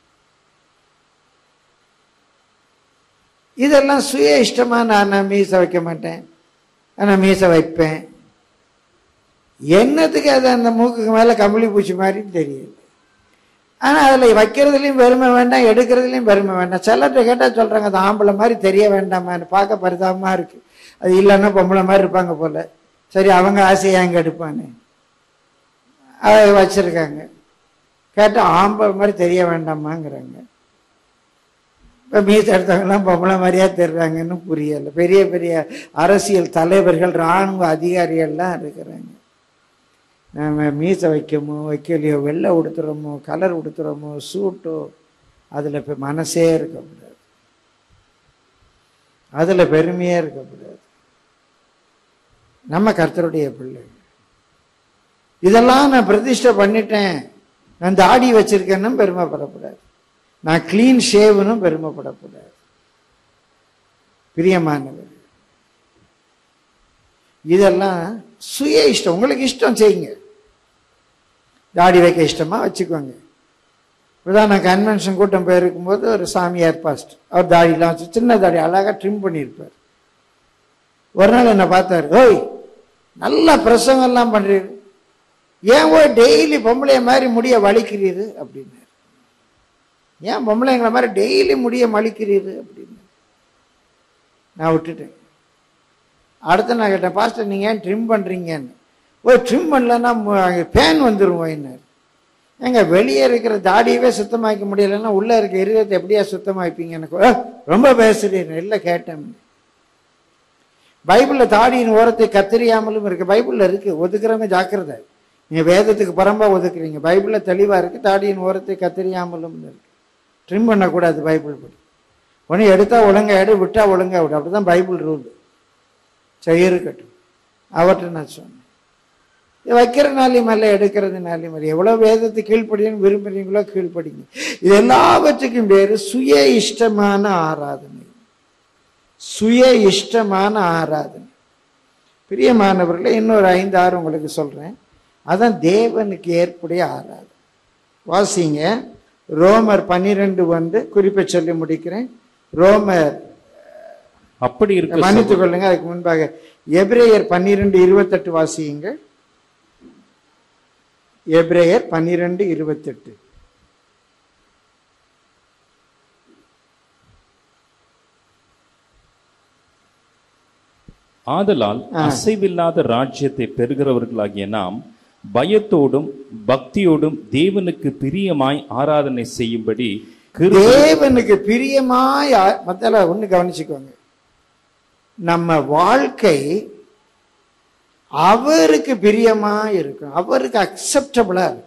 இதெல்லாம் சுய இஷ்டமா நான் நான் மீசை வைக்க மாட்டேன் ஆனா மீசை வைப்பேன் என்னத்துக்கு அது அந்த மூக்குக்கு மேல கம்பளி பூச்சி மாதிரி தெரியல ஆனா அதுல வைக்கிறதுலயும் பெருமை வேண்டாம் எடுக்கிறதுலயும் பெருமை வேண்டாம் சிலர்கிட்ட கேட்டா சொல்றாங்க அது ஆம்பளை மாதிரி தெரிய வேண்டாமான்னு பார்க்க பரிதாபமா இருக்கு அது இல்லைன்னா பொம்பளை மாதிரி இருப்பாங்க போல சரி அவங்க ஆசையை அங்க எடுப்பான்னு அதை வச்சிருக்காங்க கேட்டா ஆம்பளை மாதிரி தெரிய வேண்டாமாங்கிறாங்க இப்போ மீச எடுத்தவங்கலாம் பொம்பளை மாதிரியா தெரிறாங்கன்னு புரியல பெரிய பெரிய அரசியல் தலைவர்கள் இராணுவ அதிகாரிகள்லாம் இருக்கிறாங்க நம்ம மீசை வைக்கமோ வைக்கலையோ வெள்ளை உடுத்துறோமோ கலர் உடுத்துறோமோ சூட்டோ அதில் இப்போ மனசே இருக்கக்கூடாது அதில் பெருமையே இருக்கக்கூடாது நம்ம கர்த்தருடைய பிள்ளை இதெல்லாம் நான் பிரதிஷ்டை பண்ணிட்டேன் நான் தாடி வச்சிருக்கேன்னு பெருமைப்படக்கூடாது நான் க்ளீன் ஷேவனும் பெருமைப்படக்கூடாது பிரியமானவர் இதெல்லாம் சுய இஷ்டம் உங்களுக்கு இஷ்டம் செய்யுங்க தாடி வைக்க இஷ்டமா வச்சுக்கோங்க இப்பதான் நான் கன்வென்ஷன் கூட்டம் போயிருக்கும்போது ஒரு சாமியார் பாஸ்ட் அவர் தாடிலாம் வச்சு சின்ன தாடி அழகா ட்ரிம் பண்ணியிருப்பார் ஒரு நாள் என்ன பார்த்தாரு ஓய் நல்லா பிரசங்கம் எல்லாம் பண்றீரு ஏன் ஓய் டெய்லி பொம்பளைய மாதிரி முடிய வலிக்கிறீரு அப்படின்னாரு ஏன் பொம்பளைங்களை மாதிரி டெய்லி முடிய மலிக்கிறீரு அப்படின்னு நான் விட்டுட்டேன் அடுத்து நான் கேட்டேன் பாஸ்டர் நீங்க ஏன் ட்ரிம் பண்றீங்கன்னு ஓ ட்ரிம் பண்ணலன்னா பேன் வந்துடும் என்னார் ஏங்க வெளியே இருக்கிற தாடியவே சுத்தமாக்க முடியலன்னா உள்ள இருக்க இருதயத்தை எப்படியா சுத்தமாய்ப்பீங்க எனக்கு "ஓ, ரொம்ப பேசுறீங்க இல்லை கேட்டேன் பைபிள்ல தாடியின் ஓரத்தை கத்தறியாமலும் இருக்கு பைபிள்ல இருக்கு ஒதுக்குறவங்க ஜாக்கிரதை நீங்க வேதத்துக்கு புறம்பா ஒதுக்குறீங்க பைபிள்ல தெளிவா இருக்கு தாடியின் ஓரத்தை கத்தறியாமலும் இருக்கு ட்ரிம் பண்ணக்கூடாது பைபிள் படி ஒன்று எடுத்தா ஒழுங்கா எடு விட்டா ஒழுங்கா விடு அப்படிதான் பைபிள் ரூல் சரி இருக்கட்டும் அவர்கிட்ட நான் சொன்னேன் இது வைக்கிறனாலையும் அல்ல எடுக்கிறதுனாலையும் அல்ல எவ்வளவு வேதத்தை கீழ்ப்படின்னு விரும்புறீங்களோ கீழ்ப்படிங்க இது எல்லாவற்றுக்கும் பேரு சுய இஷ்டமான ஆராதனை சுய இஷ்டமான ஆராதனை பிரியமானவர்களே இன்னொரு ஐந்து ஆறு உங்களுக்கு சொல்றேன் அதான் தேவனுக்கு ஏற்புடைய ஆராதனை வாசிங்க ரோமர் பன்னிரெண்டு வந்து குறிப்பை சொல்லி முடிக்கிறேன் ரோமர் அப்படி இருக்க மன்னித்துக் கொள்ளுங்க அதுக்கு முன்பாக எபிரேயர் பன்னிரெண்டு இருபத்தெட்டு வாசியுங்க எபிரேயர் பன்னிரெண்டு இருபத்தெட்டு ஆதலால் அசைவில்லாத ராஜ்யத்தை பெறுகிறவர்களாகிய நாம் பயத்தோடும் பக்தியோடும் தேவனுக்கு பிரியமாய் ஆராதனை செய்யும்படி கிரு தேவனுக்கு பிரியமாய் ஆ- முதல்ல ஒண்ணு கவனிச்சுக்கோங்க நம்ம வாழ்க்கை அவருக்கு பிரியமா இருக்கும் அவருக்கு அக்செப்டபிளா இருக்கும்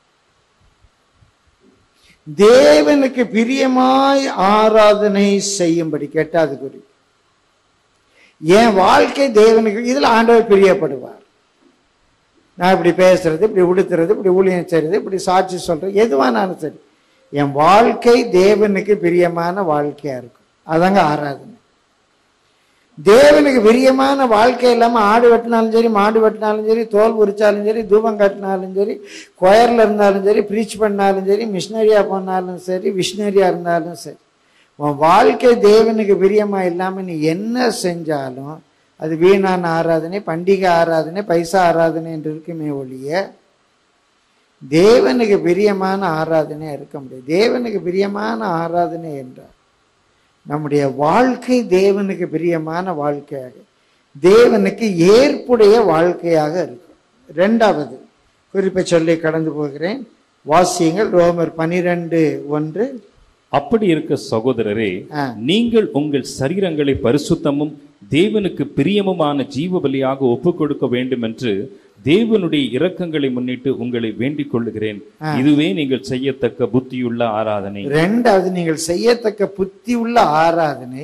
தேவனுக்கு பிரியமாய் ஆராதனை செய்யும்படி கேட்டாது குறி என் வாழ்க்கை தேவனுக்கு இதுல ஆண்டவர் பிரியப்படுவார் நான் இப்படி பேசுறது இப்படி உடுத்துறது இப்படி ஊழியம் செய்யறது இப்படி சாட்சி சொல்றது எதுவானாலும் சரி என் வாழ்க்கை தேவனுக்கு பிரியமான வாழ்க்கையா இருக்கும் அதாங்க ஆராதனை தேவனுக்கு பிரியமான வாழ்க்கை இல்லாம ஆடு வெட்டினாலும் சரி மாடு வெட்டினாலும் சரி தோல் உரிச்சாலும் சரி தூபம் கட்டினாலும் சரி கொயர்ல இருந்தாலும் சரி ப்ரீச் பண்ணாலும் சரி மிஷினரியா போனாலும் சரி விஷனரியா இருந்தாலும் சரி உன் வாழ்க்கை தேவனுக்கு பிரியமா இல்லாம நீ என்ன செஞ்சாலும் அது வீணான ஆராதனை பண்டிகை ஆராதனை பைசா ஆராதனை என்று இருக்குமே ஒழிய தேவனுக்கு பிரியமான ஆராதனை இருக்க முடியாது தேவனுக்கு பிரியமான ஆராதனை என்றார் நம்முடைய வாழ்க்கை தேவனுக்கு பிரியமான வாழ்க்கையாக தேவனுக்கு ஏற்புடைய வாழ்க்கையாக இருக்கும் ரெண்டாவது குறிப்பை சொல்லி கடந்து போகிறேன் வாசியங்கள் ரோமர் பனிரெண்டு ஒன்று அப்படி இருக்க சகோதரரே ஆ. நீங்கள் உங்கள் சரீரங்களை பரிசுத்தமும் தேவனுக்கு பிரியமுமான ஜீவ பலியாக ஒப்புக் கொடுக்க வேண்டும் என்று தேவனுடைய இரக்கங்களை முன்னிட்டு உங்களை வேண்டிக் கொள்ளுகிறேன் இதுவே நீங்கள் செய்யத்தக்க புத்தியுள்ள ஆராதனை ரெண்டாவது நீங்கள் செய்யத்தக்க புத்தி உள்ள ஆராதனை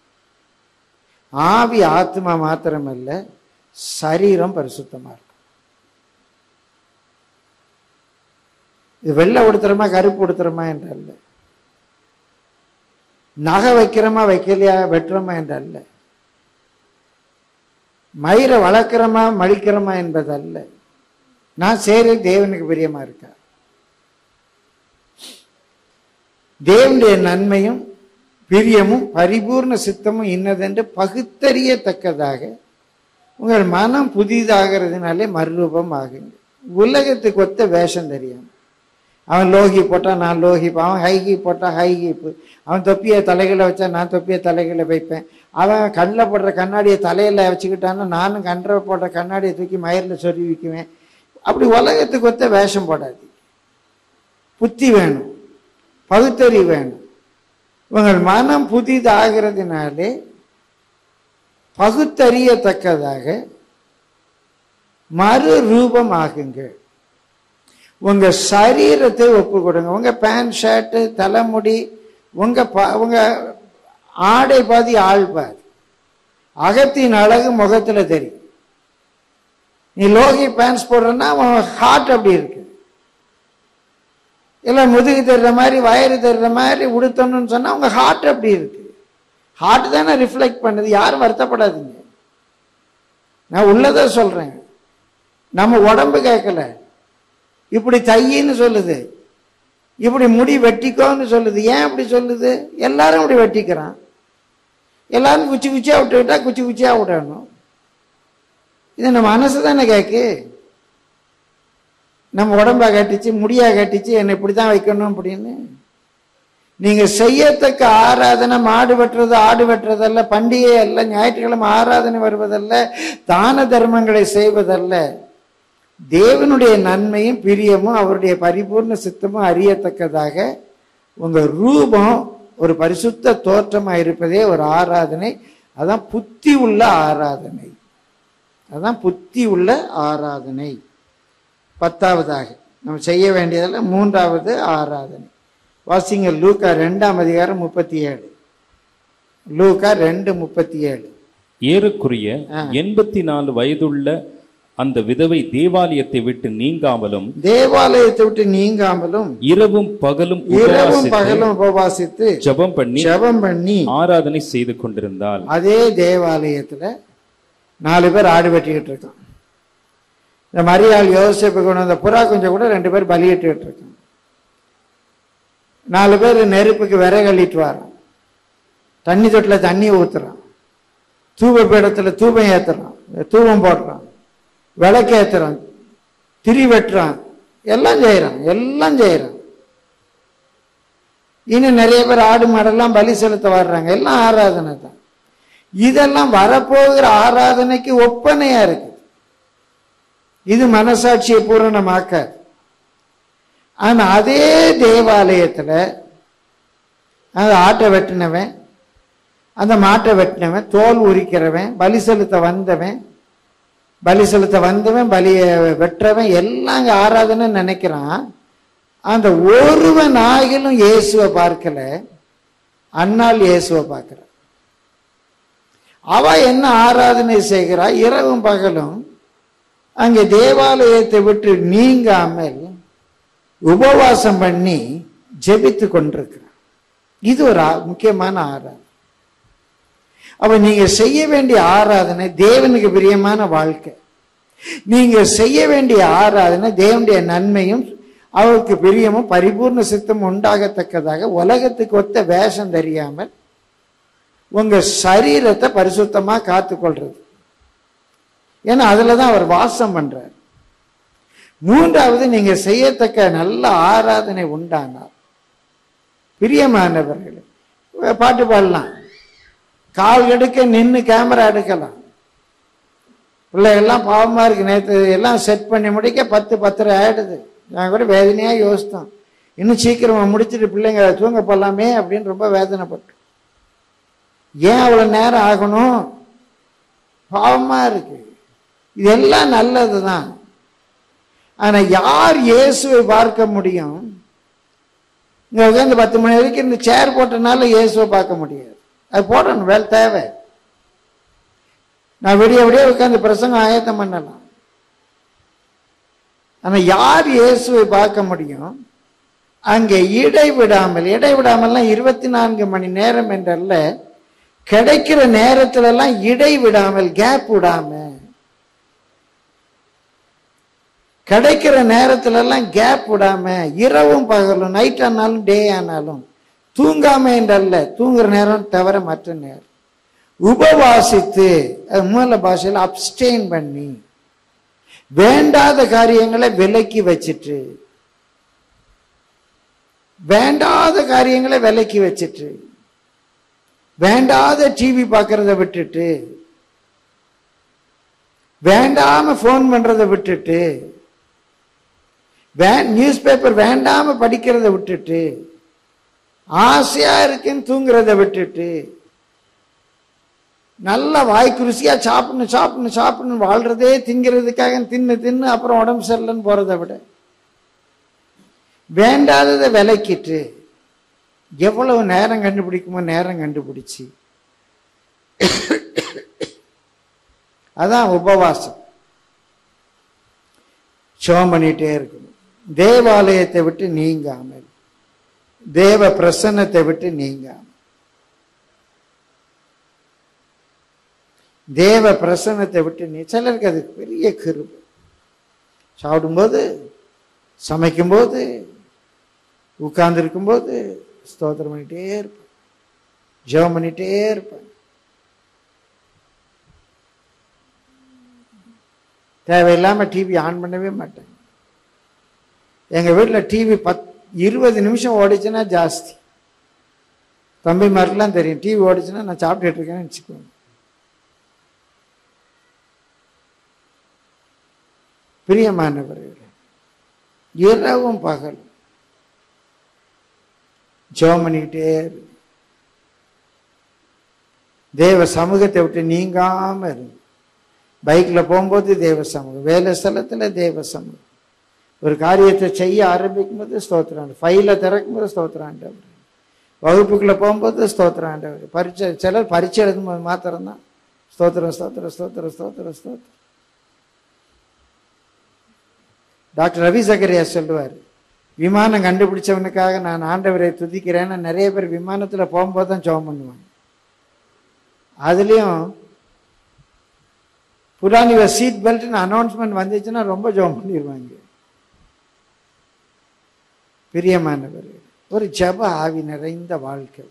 ஆவி ஆத்மா மாத்திரமல்ல சரீரம் பரிசுத்தமா இருக்கும் இது வெள்ளை உடுத்துறமா கருப்பு உடுத்துறமா என்றல்ல நகை வைக்கிறோமா வைக்கலையா வெட்டுறோமா என்றல்ல மயிரை வளர்க்கிறோமா மழிக்கிறோமா என்பதல்ல நான் சேரி தேவனுக்கு பிரியமா இருக்கேன் தேவனுடைய நன்மையும் பிரியமும் பரிபூர்ண சித்தமும் இன்னதென்று பகுத்தறியத்தக்கதாக உங்கள் மனம் புதிதாகிறதுனாலே மறுரூபம் ஆகுங்க உலகத்துக்கு ஒத்த வேஷம் தெரியும் அவன் லோகி போட்டா நான் லோகிப்பு அவன் ஹைகி போட்டா ஹைகிப்பு அவன் தொப்பியை தலைகளை வச்சா நான் தொப்பியை தலைகளை வைப்பேன் அவன் கண்ணில் போடுற கண்ணாடியை தலையில வச்சுக்கிட்டான்னா நானும் கண்ணில் போடுற கண்ணாடியை தூக்கி மயிரில் சொருவி வைக்குவேன் அப்படி உலகத்துக்கு ஒத்த வேஷம் போடாது புத்தி வேணும் பகுத்தறிவு வேணும் உங்கள் மனம் புதிதாகிறதுனாலே பகுத்தறியத்தக்கதாக மறு ரூபமாகுங்க உங்க சரீரத்தை ஒப்பு கொடுங்க உங்க பேண்ட் ஷர்ட் தலைமுடி உங்க ப- உங்க ஆடை பாதி ஆள் பாதி அகத்தின் அழகு முகத்துல தெரியும் நீ லோகி பேண்ட்ஸ் போடுறன்னா அவன் ஹார்ட் அப்படி இருக்கு இல்லை முதுகு தெரிற மாதிரி வயிறு தெரிற மாதிரி உடுத்தணும்னு சொன்னா உங்க ஹார்ட் அப்படி இருக்கு ஹார்ட் தானே ரிஃப்ளெக்ட் பண்ணுது யாரும் வருத்தப்படாதீங்க நான் உள்ளதை சொல்றேன் நம்ம உடம்பு கேட்கல இப்படி தையின்னு சொல்லுது இப்படி முடி வெட்டிக்கோன்னு சொல்லுது ஏன் அப்படி சொல்லுது எல்லாரும் இப்படி வெட்டிக்கிறான் எல்லாரும் குச்சி குச்சியா விட்டுக்கிட்டா குச்சி குச்சியா விடணும் இது நம்ம மனசு தானே கேக்கு நம்ம உடம்பா கட்டிச்சு முடியா கட்டிச்சு என்னை இப்படி தான் வைக்கணும் அப்படின்னு நீங்க செய்யத்தக்க ஆராதனை மாடு வெட்டுறது ஆடு வெட்டுறதல்ல பண்டிகை அல்ல ஞாயிற்றுக்கிழமை ஆராதனை வருவதல்ல தான தர்மங்களை செய்வதல்ல தேவனுடைய நன்மையும் பிரியமும் அவருடைய பரிபூர்ண சித்தமும் அறியத்தக்கதாக உங்க ரூபம் ஒரு பரிசுத்த தோற்றமா இருப்பதே ஒரு ஆராதனை அதான் புத்தி உள்ள ஆராதனை அதான் புத்தி உள்ள ஆராதனை பத்தாவதாக நம்ம செய்ய வேண்டியதில் மூன்றாவது ஆராதனை வாசிங்க லூக்கா ரெண்டாம் அதிகாரம் முப்பத்தி ஏழு லூக்கா ரெண்டு முப்பத்தி ஏழு ஏறக்குறைய எண்பத்தி நாலு வயதுள்ள அந்த விதவை தேவாலயத்தை விட்டு நீங்காமலும் தேவாலயத்தை விட்டு நீங்காமலும் இரவும் பகலும் இரவும் உபவாசித்து பகலும் உபவாசித்து ஜெபம் பண்ணி ஜெபம் பண்ணி ஆராதனை செய்து கொண்டிருந்தாள் அதே தேவாலயத்துல நாலு பேர் ஆடு வெட்டிக்கிட்டு இருக்கான் இந்த மரியாள் யோசிப்பு கொண்டு வந்த புறா கொஞ்சம் கூட ரெண்டு பேர் பலியிட்டுக்கிட்டு இருக்கான் நாலு பேர் நெருப்புக்கு விறகு அள்ளிட்டு வரான் தண்ணி தொட்டில தண்ணி ஊத்துறான் தூப பீடத்துல தூபம் ஏத்துறான் தூபம் போடுறான் விளக்கு ஏத்துறான் திரி வெட்டுறான் எல்லாம் செய்கிறோம் எல்லாம் செய்கிறோம் இன்னும் நிறைய பேர் ஆடு மாடெல்லாம் பலி செலுத்த வர்றாங்க எல்லாம் ஆராதனை தான் இதெல்லாம் வரப்போகிற ஆராதனைக்கு ஒப்பனையா இருக்கு இது மனசாட்சியை பூரணமாக்க ஆனா அதே தேவாலயத்துல அந்த ஆட்டை வெட்டினவன் அந்த மாட்டை வெட்டினவன் தோல் உரிக்கிறவன் பலி செலுத்த வந்தவன் பலி செலுத்த வந்தவன் பலியை வெட்டுறவன் எல்லாம் அங்க ஆராதனை நினைக்கிறான் அந்த ஒருவன் ஆகிலும் இயேசுவை பார்க்கல அண்ணால் இயேசுவை பார்க்கிறான் அவ என்ன ஆராதனை செய்கிறா இரவும் பகலும் அங்கே தேவாலயத்தை விட்டு நீங்காமல் உபவாசம் பண்ணி ஜெபித்து கொண்டிருக்கிறான் இது ஒரு ஆ- முக்கியமான ஆராதனை அப்ப நீங்க செய்ய வேண்டிய ஆராதனை தேவனுக்கு பிரியமான வாழ்க்கை நீங்க செய்ய வேண்டிய ஆராதனை தேவனுடைய நன்மையும் அவருக்கு பிரியமும் பரிபூர்ண சித்தம் உண்டாகத்தக்கதாக உலகத்துக்கு ஒத்த வேஷம் தெரியாமல் உங்க சரீரத்தை பரிசுத்தமா காத்துக்கொள்றது ஏன்னா அதுல தான் அவர் வாசம் பண்றார் மூன்றாவது நீங்க செய்யத்தக்க நல்ல ஆராதனை உண்டானார் பிரியமானவர்களே பாட்டு பாடலாம் கால் எடுக்க நின்று கேமரா எடுக்கலாம் பிள்ளைகள்லாம் பாவமா இருக்கு நேற்று எல்லாம் செட் பண்ணி முடிக்க பத்து பத்தரை ஆயிடுது நான் கூட வேதனையா யோசித்தோம் இன்னும் சீக்கிரமா முடிச்சிட்டு பிள்ளைங்க தூங்க போலாமே அப்படின்னு ரொம்ப வேதனைப்பட்டோம் ஏன் அவ்வளவு நேரம் ஆகணும் பாவமா இருக்கு இதெல்லாம் நல்லதுதான் ஆனா யார் இயேசுவை பார்க்க முடியும் இங்க உட்காந்து பத்து மணி வரைக்கும் இந்த சேர் போட்டனால இயேசுவை பார்க்க முடியாது அது போடணும் வேலை தேவை நான் விடிய விடிய உட்காந்து பிரசங்கம் ஆயத்தம் பண்ணலாம் ஆனா யார் இயேசுவை பார்க்க முடியும் அங்கே இடைவிடாமல் இடைவிடாமல்லாம் இருபத்தி நான்கு மணி நேரம் என்றல்ல கிடைக்கிற நேரத்துல எல்லாம் இடைவிடாமல் கேப் விடாம கிடைக்கிற நேரத்துல எல்லாம் கேப் விடாம இரவும் பகலும் நைட் ஆனாலும் டே ஆனாலும் தூங்காம என்றல்ல தூங்குற நேரம் தவிர மற்ற நேரம் உபவாசித்து அது மூல பாஷையில் அப்ஸ்டெயின் பண்ணி வேண்டாத காரியங்களை விலக்கி வச்சிட்டு வேண்டாத காரியங்களை விலக்கி வச்சிட்டு வேண்டாத டிவி பார்க்கறத விட்டுட்டு வேண்டாம ஃபோன் பண்றதை விட்டுட்டு நியூஸ் பேப்பர் வேண்டாம படிக்கிறத விட்டுட்டு ஆசையா இருக்குன்னு தூங்குறத விட்டுட்டு நல்ல வாய்க்கு ருசியா சாப்பிடணும் சாப்பிடணும் சாப்பிடணும் வாழ்றதே திங்கிறதுக்காக தின்னு தின்னு அப்புறம் உடம்பு சரியில்லைன்னு போறதை விட வேண்டாததை விலக்கிட்டு எவ்வளவு நேரம் கண்டுபிடிக்குமோ நேரம் கண்டுபிடிச்சு அதான் உபவாசம் சோம் பண்ணிட்டே இருக்கணும் தேவாலயத்தை விட்டு நீங்காமல் தேவ பிரசன்னத்தை விட்டு நீங்காமல் தேவ பிரசன்னத்தை விட்டு நீ சிலருக்கு அது பெரிய கிருபை சாப்பிடும்போது சமைக்கும்போது உட்கார்ந்து இருக்கும்போது ஸ்தோத்திரம் பண்ணிட்டே இருப்பேன் ஜெபம் பண்ணிட்டே இருப்பேன் தேவையில்லாம டிவி ஆன் பண்ணவே மாட்டேன் எங்க வீட்டுல டிவி பத் இருபது நிமிஷம் ஓடிச்சுன்னா ஜாஸ்தி தம்பிமாருக்கெல்லாம் தெரியும் டிவி ஓடிச்சுன்னா நான் சாப்பிட்டுட்டு இருக்கேன்னு வச்சுக்கோங்க பிரியமானவர்களே இரவும் பகலும் ஜெபம் பண்ணிக்கிட்டே இரு. தேவ சமூகத்தை விட்டு நீங்காம இருக்கு பைக்ல போகும்போது தேவ சமூகம் வேலை ஸ்தலத்துல தேவ சமூகம் ஒரு காரியத்தை செய்ய ஆரம்பிக்கும் போது ஸ்தோத்திரம் ஃபைல திறக்கும் போது ஸ்தோத்திரம் ஆண்டவர் வகுப்புக்குள்ள போகும்போது ஸ்தோத்திரம் ஆண்டவர் பரீட்சை சிலர் பரீட்சை எழுதும் போது மாத்திரம்தான் ஸ்தோத்திரம் ஸ்தோத்திரம் ஸ்தோத்திரம் ஸ்தோத்திரம் ஸ்தோத்திரம் டாக்டர் ரவி சக்கரியா சொல்லுவார் விமானம் கண்டுபிடிச்சவனுக்காக நான் ஆண்டவரை துதிக்கிறேன்னு நிறைய பேர் விமானத்துல போகும்போது தான் ஜெபம் பண்ணுவாங்க அதுலயும் புராணி சீட் பெல்ட்னு அனௌன்ஸ்மெண்ட் வந்துச்சுன்னா ரொம்ப ஜெபம் பண்ணிடுவாங்க பிரியமானவர் ஒரு ஜப ஆவி நிறைந்த வாழ்க்கை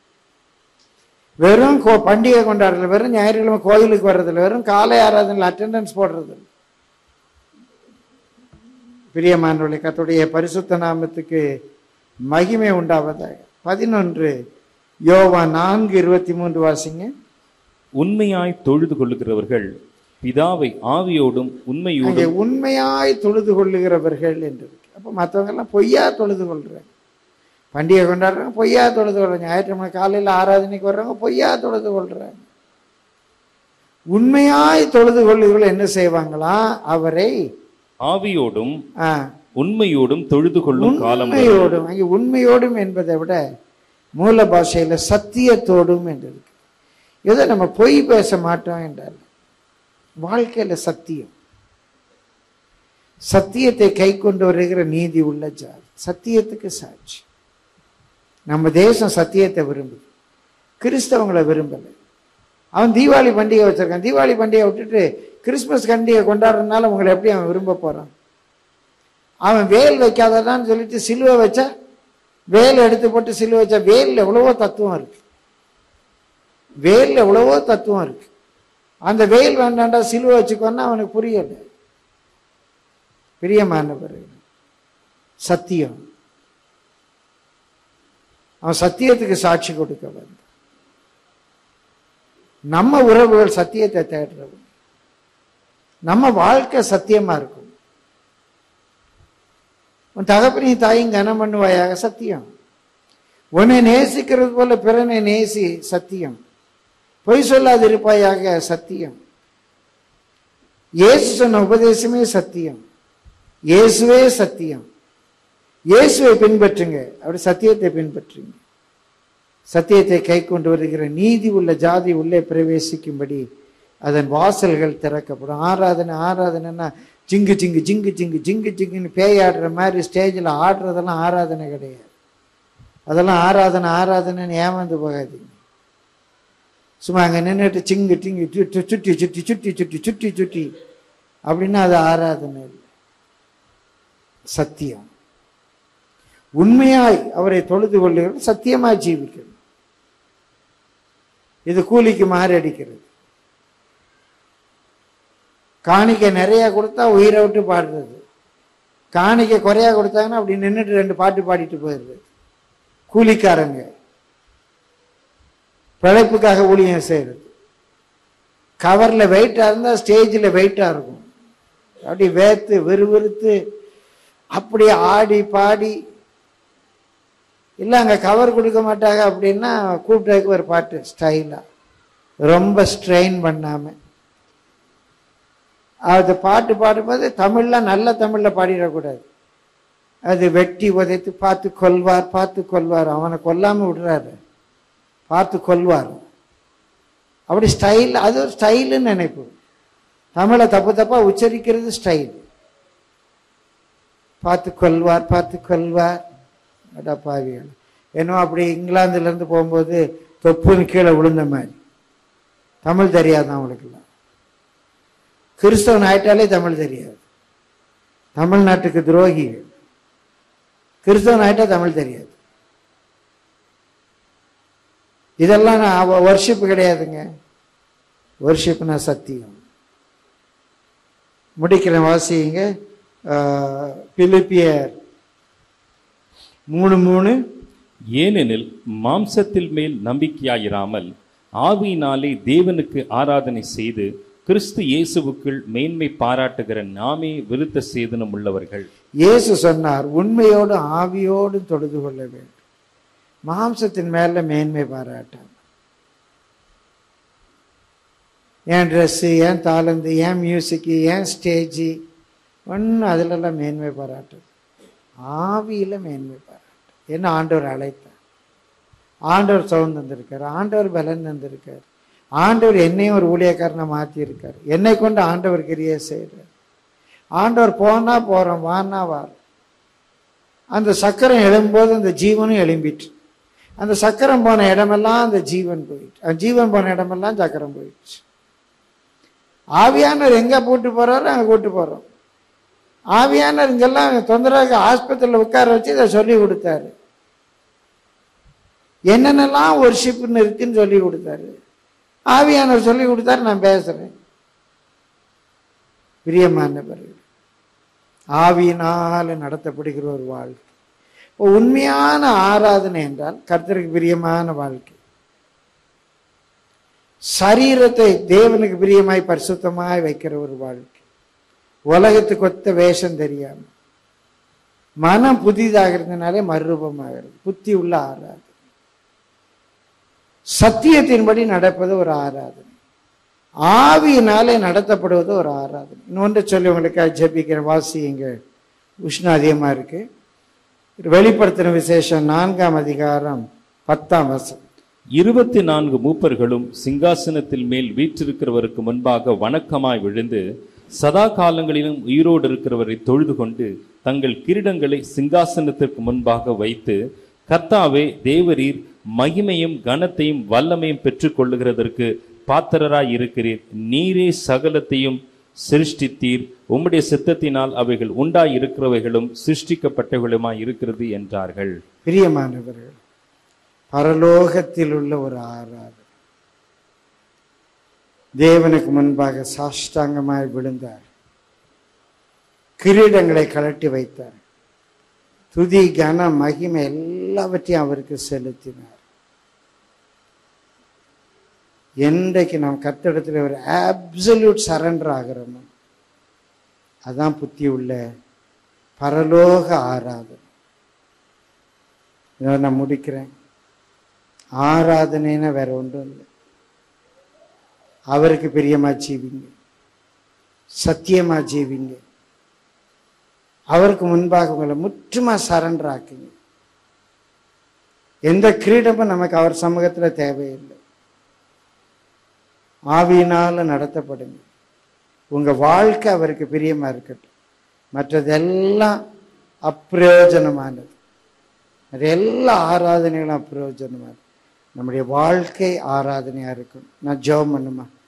வெறும் கோ பண்டிகை கொண்டாடுறதுல வெறும் ஞாயிற்றுக்கிழமை கோயிலுக்கு வர்றதில்ல வெறும் காலை ஆராதனையில் அட்டெண்டன்ஸ் போடுறதில்ல பிரியமானவர்களே கர்த்தருடைய பரிசுத்த நாமத்துக்கு மகிமை உண்டாவதாக பதினொன்று யோவா நான்கு இருபத்தி மூன்று வாசிங்க உண்மையாய் தொழுது கொள்ளுகிறவர்கள் பிதாவை ஆவியோடும் உண்மையோடும் அங்கே உண்மையாய் தொழுது கொள்ளுகிறவர்கள் என்று இருக்கு அப்போ மற்றவங்க எல்லாம் பொய்யா தொழுது கொள்றாங்க பண்டிகை கொண்டாடுறாங்க பொய்யா தொழுது கொள்றாங்க ஞாயிற்றுக்கிழமை காலையில் ஆராதனைக்கு வர்றவங்க பொய்யா தொழுது கொள்றாங்க உண்மையாய் தொழுது கொள்ளுகிறவர்கள் என்ன செய்வாங்களாம் அவரை ஆவியோடும் ஆ, உண்மையோடும் தொழுது கொள்ளும் காலம் வரும். உண்மையோடும் அங்கே உண்மையோடும் என்பதை விட மூல பாஷையில சத்தியத்தோடும் என்று இருக்கு ஏதோ நம்ம பொய் பேச மாட்டோம் என்றால் வாழ்க்கையில சத்தியம் சத்தியத்தை கை கொண்டு வருகிற நீதி உள்ள ஜாதி சத்தியத்துக்கு சாட்சி நம்ம தேசம் சத்தியத்தை விரும்புது கிறிஸ்தவங்களை விரும்பலை அவன் தீபாவளி பண்டிகை வச்சிருக்கான் தீபாவளி பண்டிகை விட்டுட்டு கிறிஸ்மஸ் பண்டிகை கொண்டாடுறதுனால உங்களை எப்படி அவன் விரும்ப போறான் அவன் வேல் வைக்காதடான்னு சொல்லிட்டு சிலுவை வச்சா வேல் எடுத்து போட்டு சிலுவை வச்சா வேல்ல எவ்வளவோ தத்துவம் இருக்கு வேல்ல எவ்வளவோ தத்துவம் இருக்கு அந்த வேல் வேண்டாண்டா சிலுவை வச்சுக்கோன்னா அவனுக்கு புரியல பிரியமானவர் சத்தியம் அவன் சத்தியத்துக்கு சாட்சி கொடுக்க வந்தான் நம்ம உறவுகள் சத்தியத்தை தேடுறவங்க நம்ம வாழ்க்கை சத்தியமா இருக்கும் உன் தகப்பனையும் தாயும் கனம் பண்ணுவாயாக சத்தியம் உன்னை நேசிக்கிறது போல பிறனை நேசி சத்தியம் பொய் சொல்லாது இருப்பாயாக சத்தியம் இயேசு சொன்ன உபதேசமே சத்தியம் இயேசுவே சத்தியம் இயேசுவை பின்பற்றுங்க அப்படி சத்தியத்தை பின்பற்றுங்க சத்தியத்தை கை கொண்டு வருகிற நீதி உள்ள ஜாதி உள்ளே பிரவேசிக்கும்படி அதன் வாசல்கள் திறக்கப்படும் ஆராதனை ஆராதனைன்னா ஜிங்கு ஜிங்கு ஜிங்கு ஜிங்கு ஜிங்கு ஜிங்குன்னு பேய் ஆடுற மாதிரி ஸ்டேஜில் ஆடுறதெல்லாம் ஆராதனை கிடையாது அதெல்லாம் ஆராதனை ஆராதனைன்னு ஏமாந்து போகாதீங்க சும்மா அங்கே நின்றுட்டு சிங்கு டிங்கு சுட்டி சுட்டி சுட்டி சுட்டி சுட்டி சுட்டி சுட்டி அப்படின்னா அது ஆராதனை இல்லை சத்தியம் உண்மையாய் அவரை தொழுது கொள்ளுகிறது சத்தியமாய் ஜீவிக்கிறது இது கூலிக்கு மாறடிக்கிறது காணிக்கை நிறைய கொடுத்தா உயிரை விட்டு பாடுறது காணிக்கை குறையா கொடுத்தாங்கன்னா அப்படி நின்றுட்டு ரெண்டு பாட்டு பாடிட்டு போயிடுறது கூலிக்காரங்க பிழைப்புக்காக ஊழியம் செய்யறது கவர்ல வெயிட்டா இருந்தா ஸ்டேஜில் வெயிட்டா இருக்கும் அப்படி வேத்து விறுவிறுத்து அப்படி ஆடி பாடி இல்லை அங்கே கவர் கொடுக்க மாட்டாங்க அப்படின்னா கூப்பிட்டதுக்கு ஒரு பாட்டு ஸ்டைலாக ரொம்ப ஸ்ட்ரெயின் பண்ணாம அது பாட்டு பாடும்போது தமிழ்ல நல்ல தமிழ்ல பாடிடக்கூடாது அது வெட்டி உதைத்து பார்த்து கொல்வார் பார்த்து கொல்வார் அவனை கொல்லாம விடுறாரு பார்த்து கொல்வார் அப்படி ஸ்டைல் அது ஒரு ஸ்டைலுன்னு நினைப்பு தமிழை தப்பு தப்பா உச்சரிக்கிறது ஸ்டைல் பார்த்து கொல்வார் பார்த்து கொல்வார் அடா பாவிகள் என்னோ அப்படி இங்கிலாந்துல இருந்து போகும்போது தொப்புன்னு கீழே விழுந்த மாதிரி தமிழ் தெரியாது அவங்களுக்கெல்லாம் கிறிஸ்தவன் ஆயிட்டாலே தமிழ் தெரியாது தமிழ்நாட்டுக்கு துரோகிகள் கிறிஸ்தவன் ஆயிட்டா தமிழ் தெரியாது இதெல்லாம் நான் வர்ஷிப் கிடையாதுங்க வர்ஷிப்னா சத்தியம் முடிக்கிறேன் வாசிங்க ஆஹ், பிலிப்பியர் மூணு மூணு ஏனெனில் மாம்சத்தில் மேல் நம்பிக்கையாயிராமல் ஆவியினாலே தேவனுக்கு ஆராதனை செய்து கிறிஸ்து இயேசுவுக்குள் மேன்மை பாராட்டுகிற நாமே விருத்த சேதனம் உள்ளவர்கள் இயேசு சொன்னார் உண்மையோடு ஆவியோடு தொழுது கொள்ள வேண்டும் மாம்சத்தின் மேல மேன்மை பாராட்டாம் என் ட்ரெஸ்ஸு ஏன் தாளந்து ஏன் மியூசிக்கு ஏன் ஸ்டேஜு ஒன்றும் அதிலெல்லாம் மேன்மை பாராட்டும் ஆவியில் மேன்மை பாராட்டும் என்ன ஆண்டவர் அழைத்தார் ஆண்டவர் சுகம் தந்திருக்கார் ஆண்டவர் பலன் தந்திருக்கார் ஆண்டவர் என்னையும் ஒரு ஊழியக்காரனை மாற்றியிருக்கார் என்னை கொண்டு ஆண்டவர் கிரியை செய்கிறார் ஆண்டவர் போனா போறோம் வானா வார் அந்த சக்கரம் எழும்போது அந்த ஜீவனும் எழும்பிட்டு அந்த சக்கரம் போன இடமெல்லாம் அந்த ஜீவன் போயிட்டு அந்த ஜீவன் போன இடமெல்லாம் சக்கரம் போயிடுச்சு ஆவியானவர் எங்க கூட்டு போறாரோ அங்க கூட்டு போறோம் ஆவியானவர் இங்கெல்லாம் தொந்தரவுக்கு ஆஸ்பத்திரியில் உட்கார வச்சு இதை சொல்லி கொடுத்தாரு என்னென்னலாம் ஒர்ஷிப்னு இருக்குன்னு சொல்லி கொடுத்தாரு ஆவியானவர் சொல்லி கொடுத்தாரு நான் பேசுறேன் பிரியமானவர்கள் ஆவியினால நடத்தப்படுகிற ஒரு வாழ்க்கை இப்போ உண்மையான ஆராதனை என்றால் கர்த்தருக்கு பிரியமான வாழ்க்கை சரீரத்தை தேவனுக்கு பிரியமாய் பரிசுத்தமாய் வைக்கிற ஒரு வாழ்க்கை உலகத்துக்கு ஒத்த வேஷம் தெரியாம மனம் புதிதாகிறதுனாலே மறுரூபமாகிறது புத்தி உள்ள ஆராதனை சத்தியத்தின்படி நடப்பது ஒரு ஆராதனை ஆவியினாலே நடத்தப்படுவது ஒரு ஆராதனை இன்னொன்று சொல்லி உங்களுக்காக ஜெபிக்கிற வாசியுங்க உஷ்ணம் அதிகமாக இருக்கு வெளிப்படுத்தின விசேஷம் நான்காம் அதிகாரம் பத்தாம் வசம் இருபத்தி நான்கு மூப்பர்களும் சிங்காசனத்தில் மேல் வீற்றிருக்கிறவருக்கு முன்பாக வணக்கமாய் விழுந்து சதா காலங்களிலும் உயிரோடு இருக்கிறவரை தொழுது கொண்டு தங்கள் கிரீடங்களை சிங்காசனத்திற்கு முன்பாக வைத்து கர்த்தாவே தேவரீர் மகிமையும் கனத்தையும் வல்லமையும் பெற்றுக் கொள்ளுகிறதற்கு பாத்திரராய் இருக்கிறீர் நீரே சகலத்தையும் சிருஷ்டித்தீர் உம்முடைய சித்தத்தினால் அவைகள் உண்டாய் இருக்கிறவைகளும் சிருஷ்டிக்கப்பட்டவைகளுமாய் இருக்கிறது என்றார்கள் பிரியமானவர்கள் பரலோகத்தில் உள்ள ஒரு ஆராதனை தேவனுக்கு முன்பாக சாஷ்டாங்கமாய் விழுந்தார் கிரீடங்களை கழட்டி வைத்தார் துதி கன மகிமை எல்லாவற்றையும் அவருக்கு செலுத்தினார் என்றைக்கு நாம் கத்திடத்தில் ஒரு ஆப்சல்யூட் சரண்டர் ஆகிறோமோ அதான் புத்தி உள்ள பரலோக ஆராதனை இதோ நான் முடிக்கிறேன் ஆராதனைன்னா வேற ஒன்றும் இல்லை அவருக்கு பிரியமா ஜீவிங்க சத்தியமா ஜீவிங்க அவருக்கு முன்பாக உங்களை முற்றுமா சரண்டர் ஆக்குங்க எந்த கிரீடமும் நமக்கு அவர் சமூகத்தில் தேவையில்லை ஆவியினால நடத்தப்படுங்க உங்க வாழ்க்கை அவருக்கு பிரியமா இருக்கட்டும் மற்றதெல்லாம் அப்பிரயோஜனமானது மற்ற எல்லா ஆராதனைகளும் அப்பிரயோஜனமானது நம்முடைய வாழ்க்கை ஆராதனையா இருக்கும் நான் ஜெபம் பண்ணுமா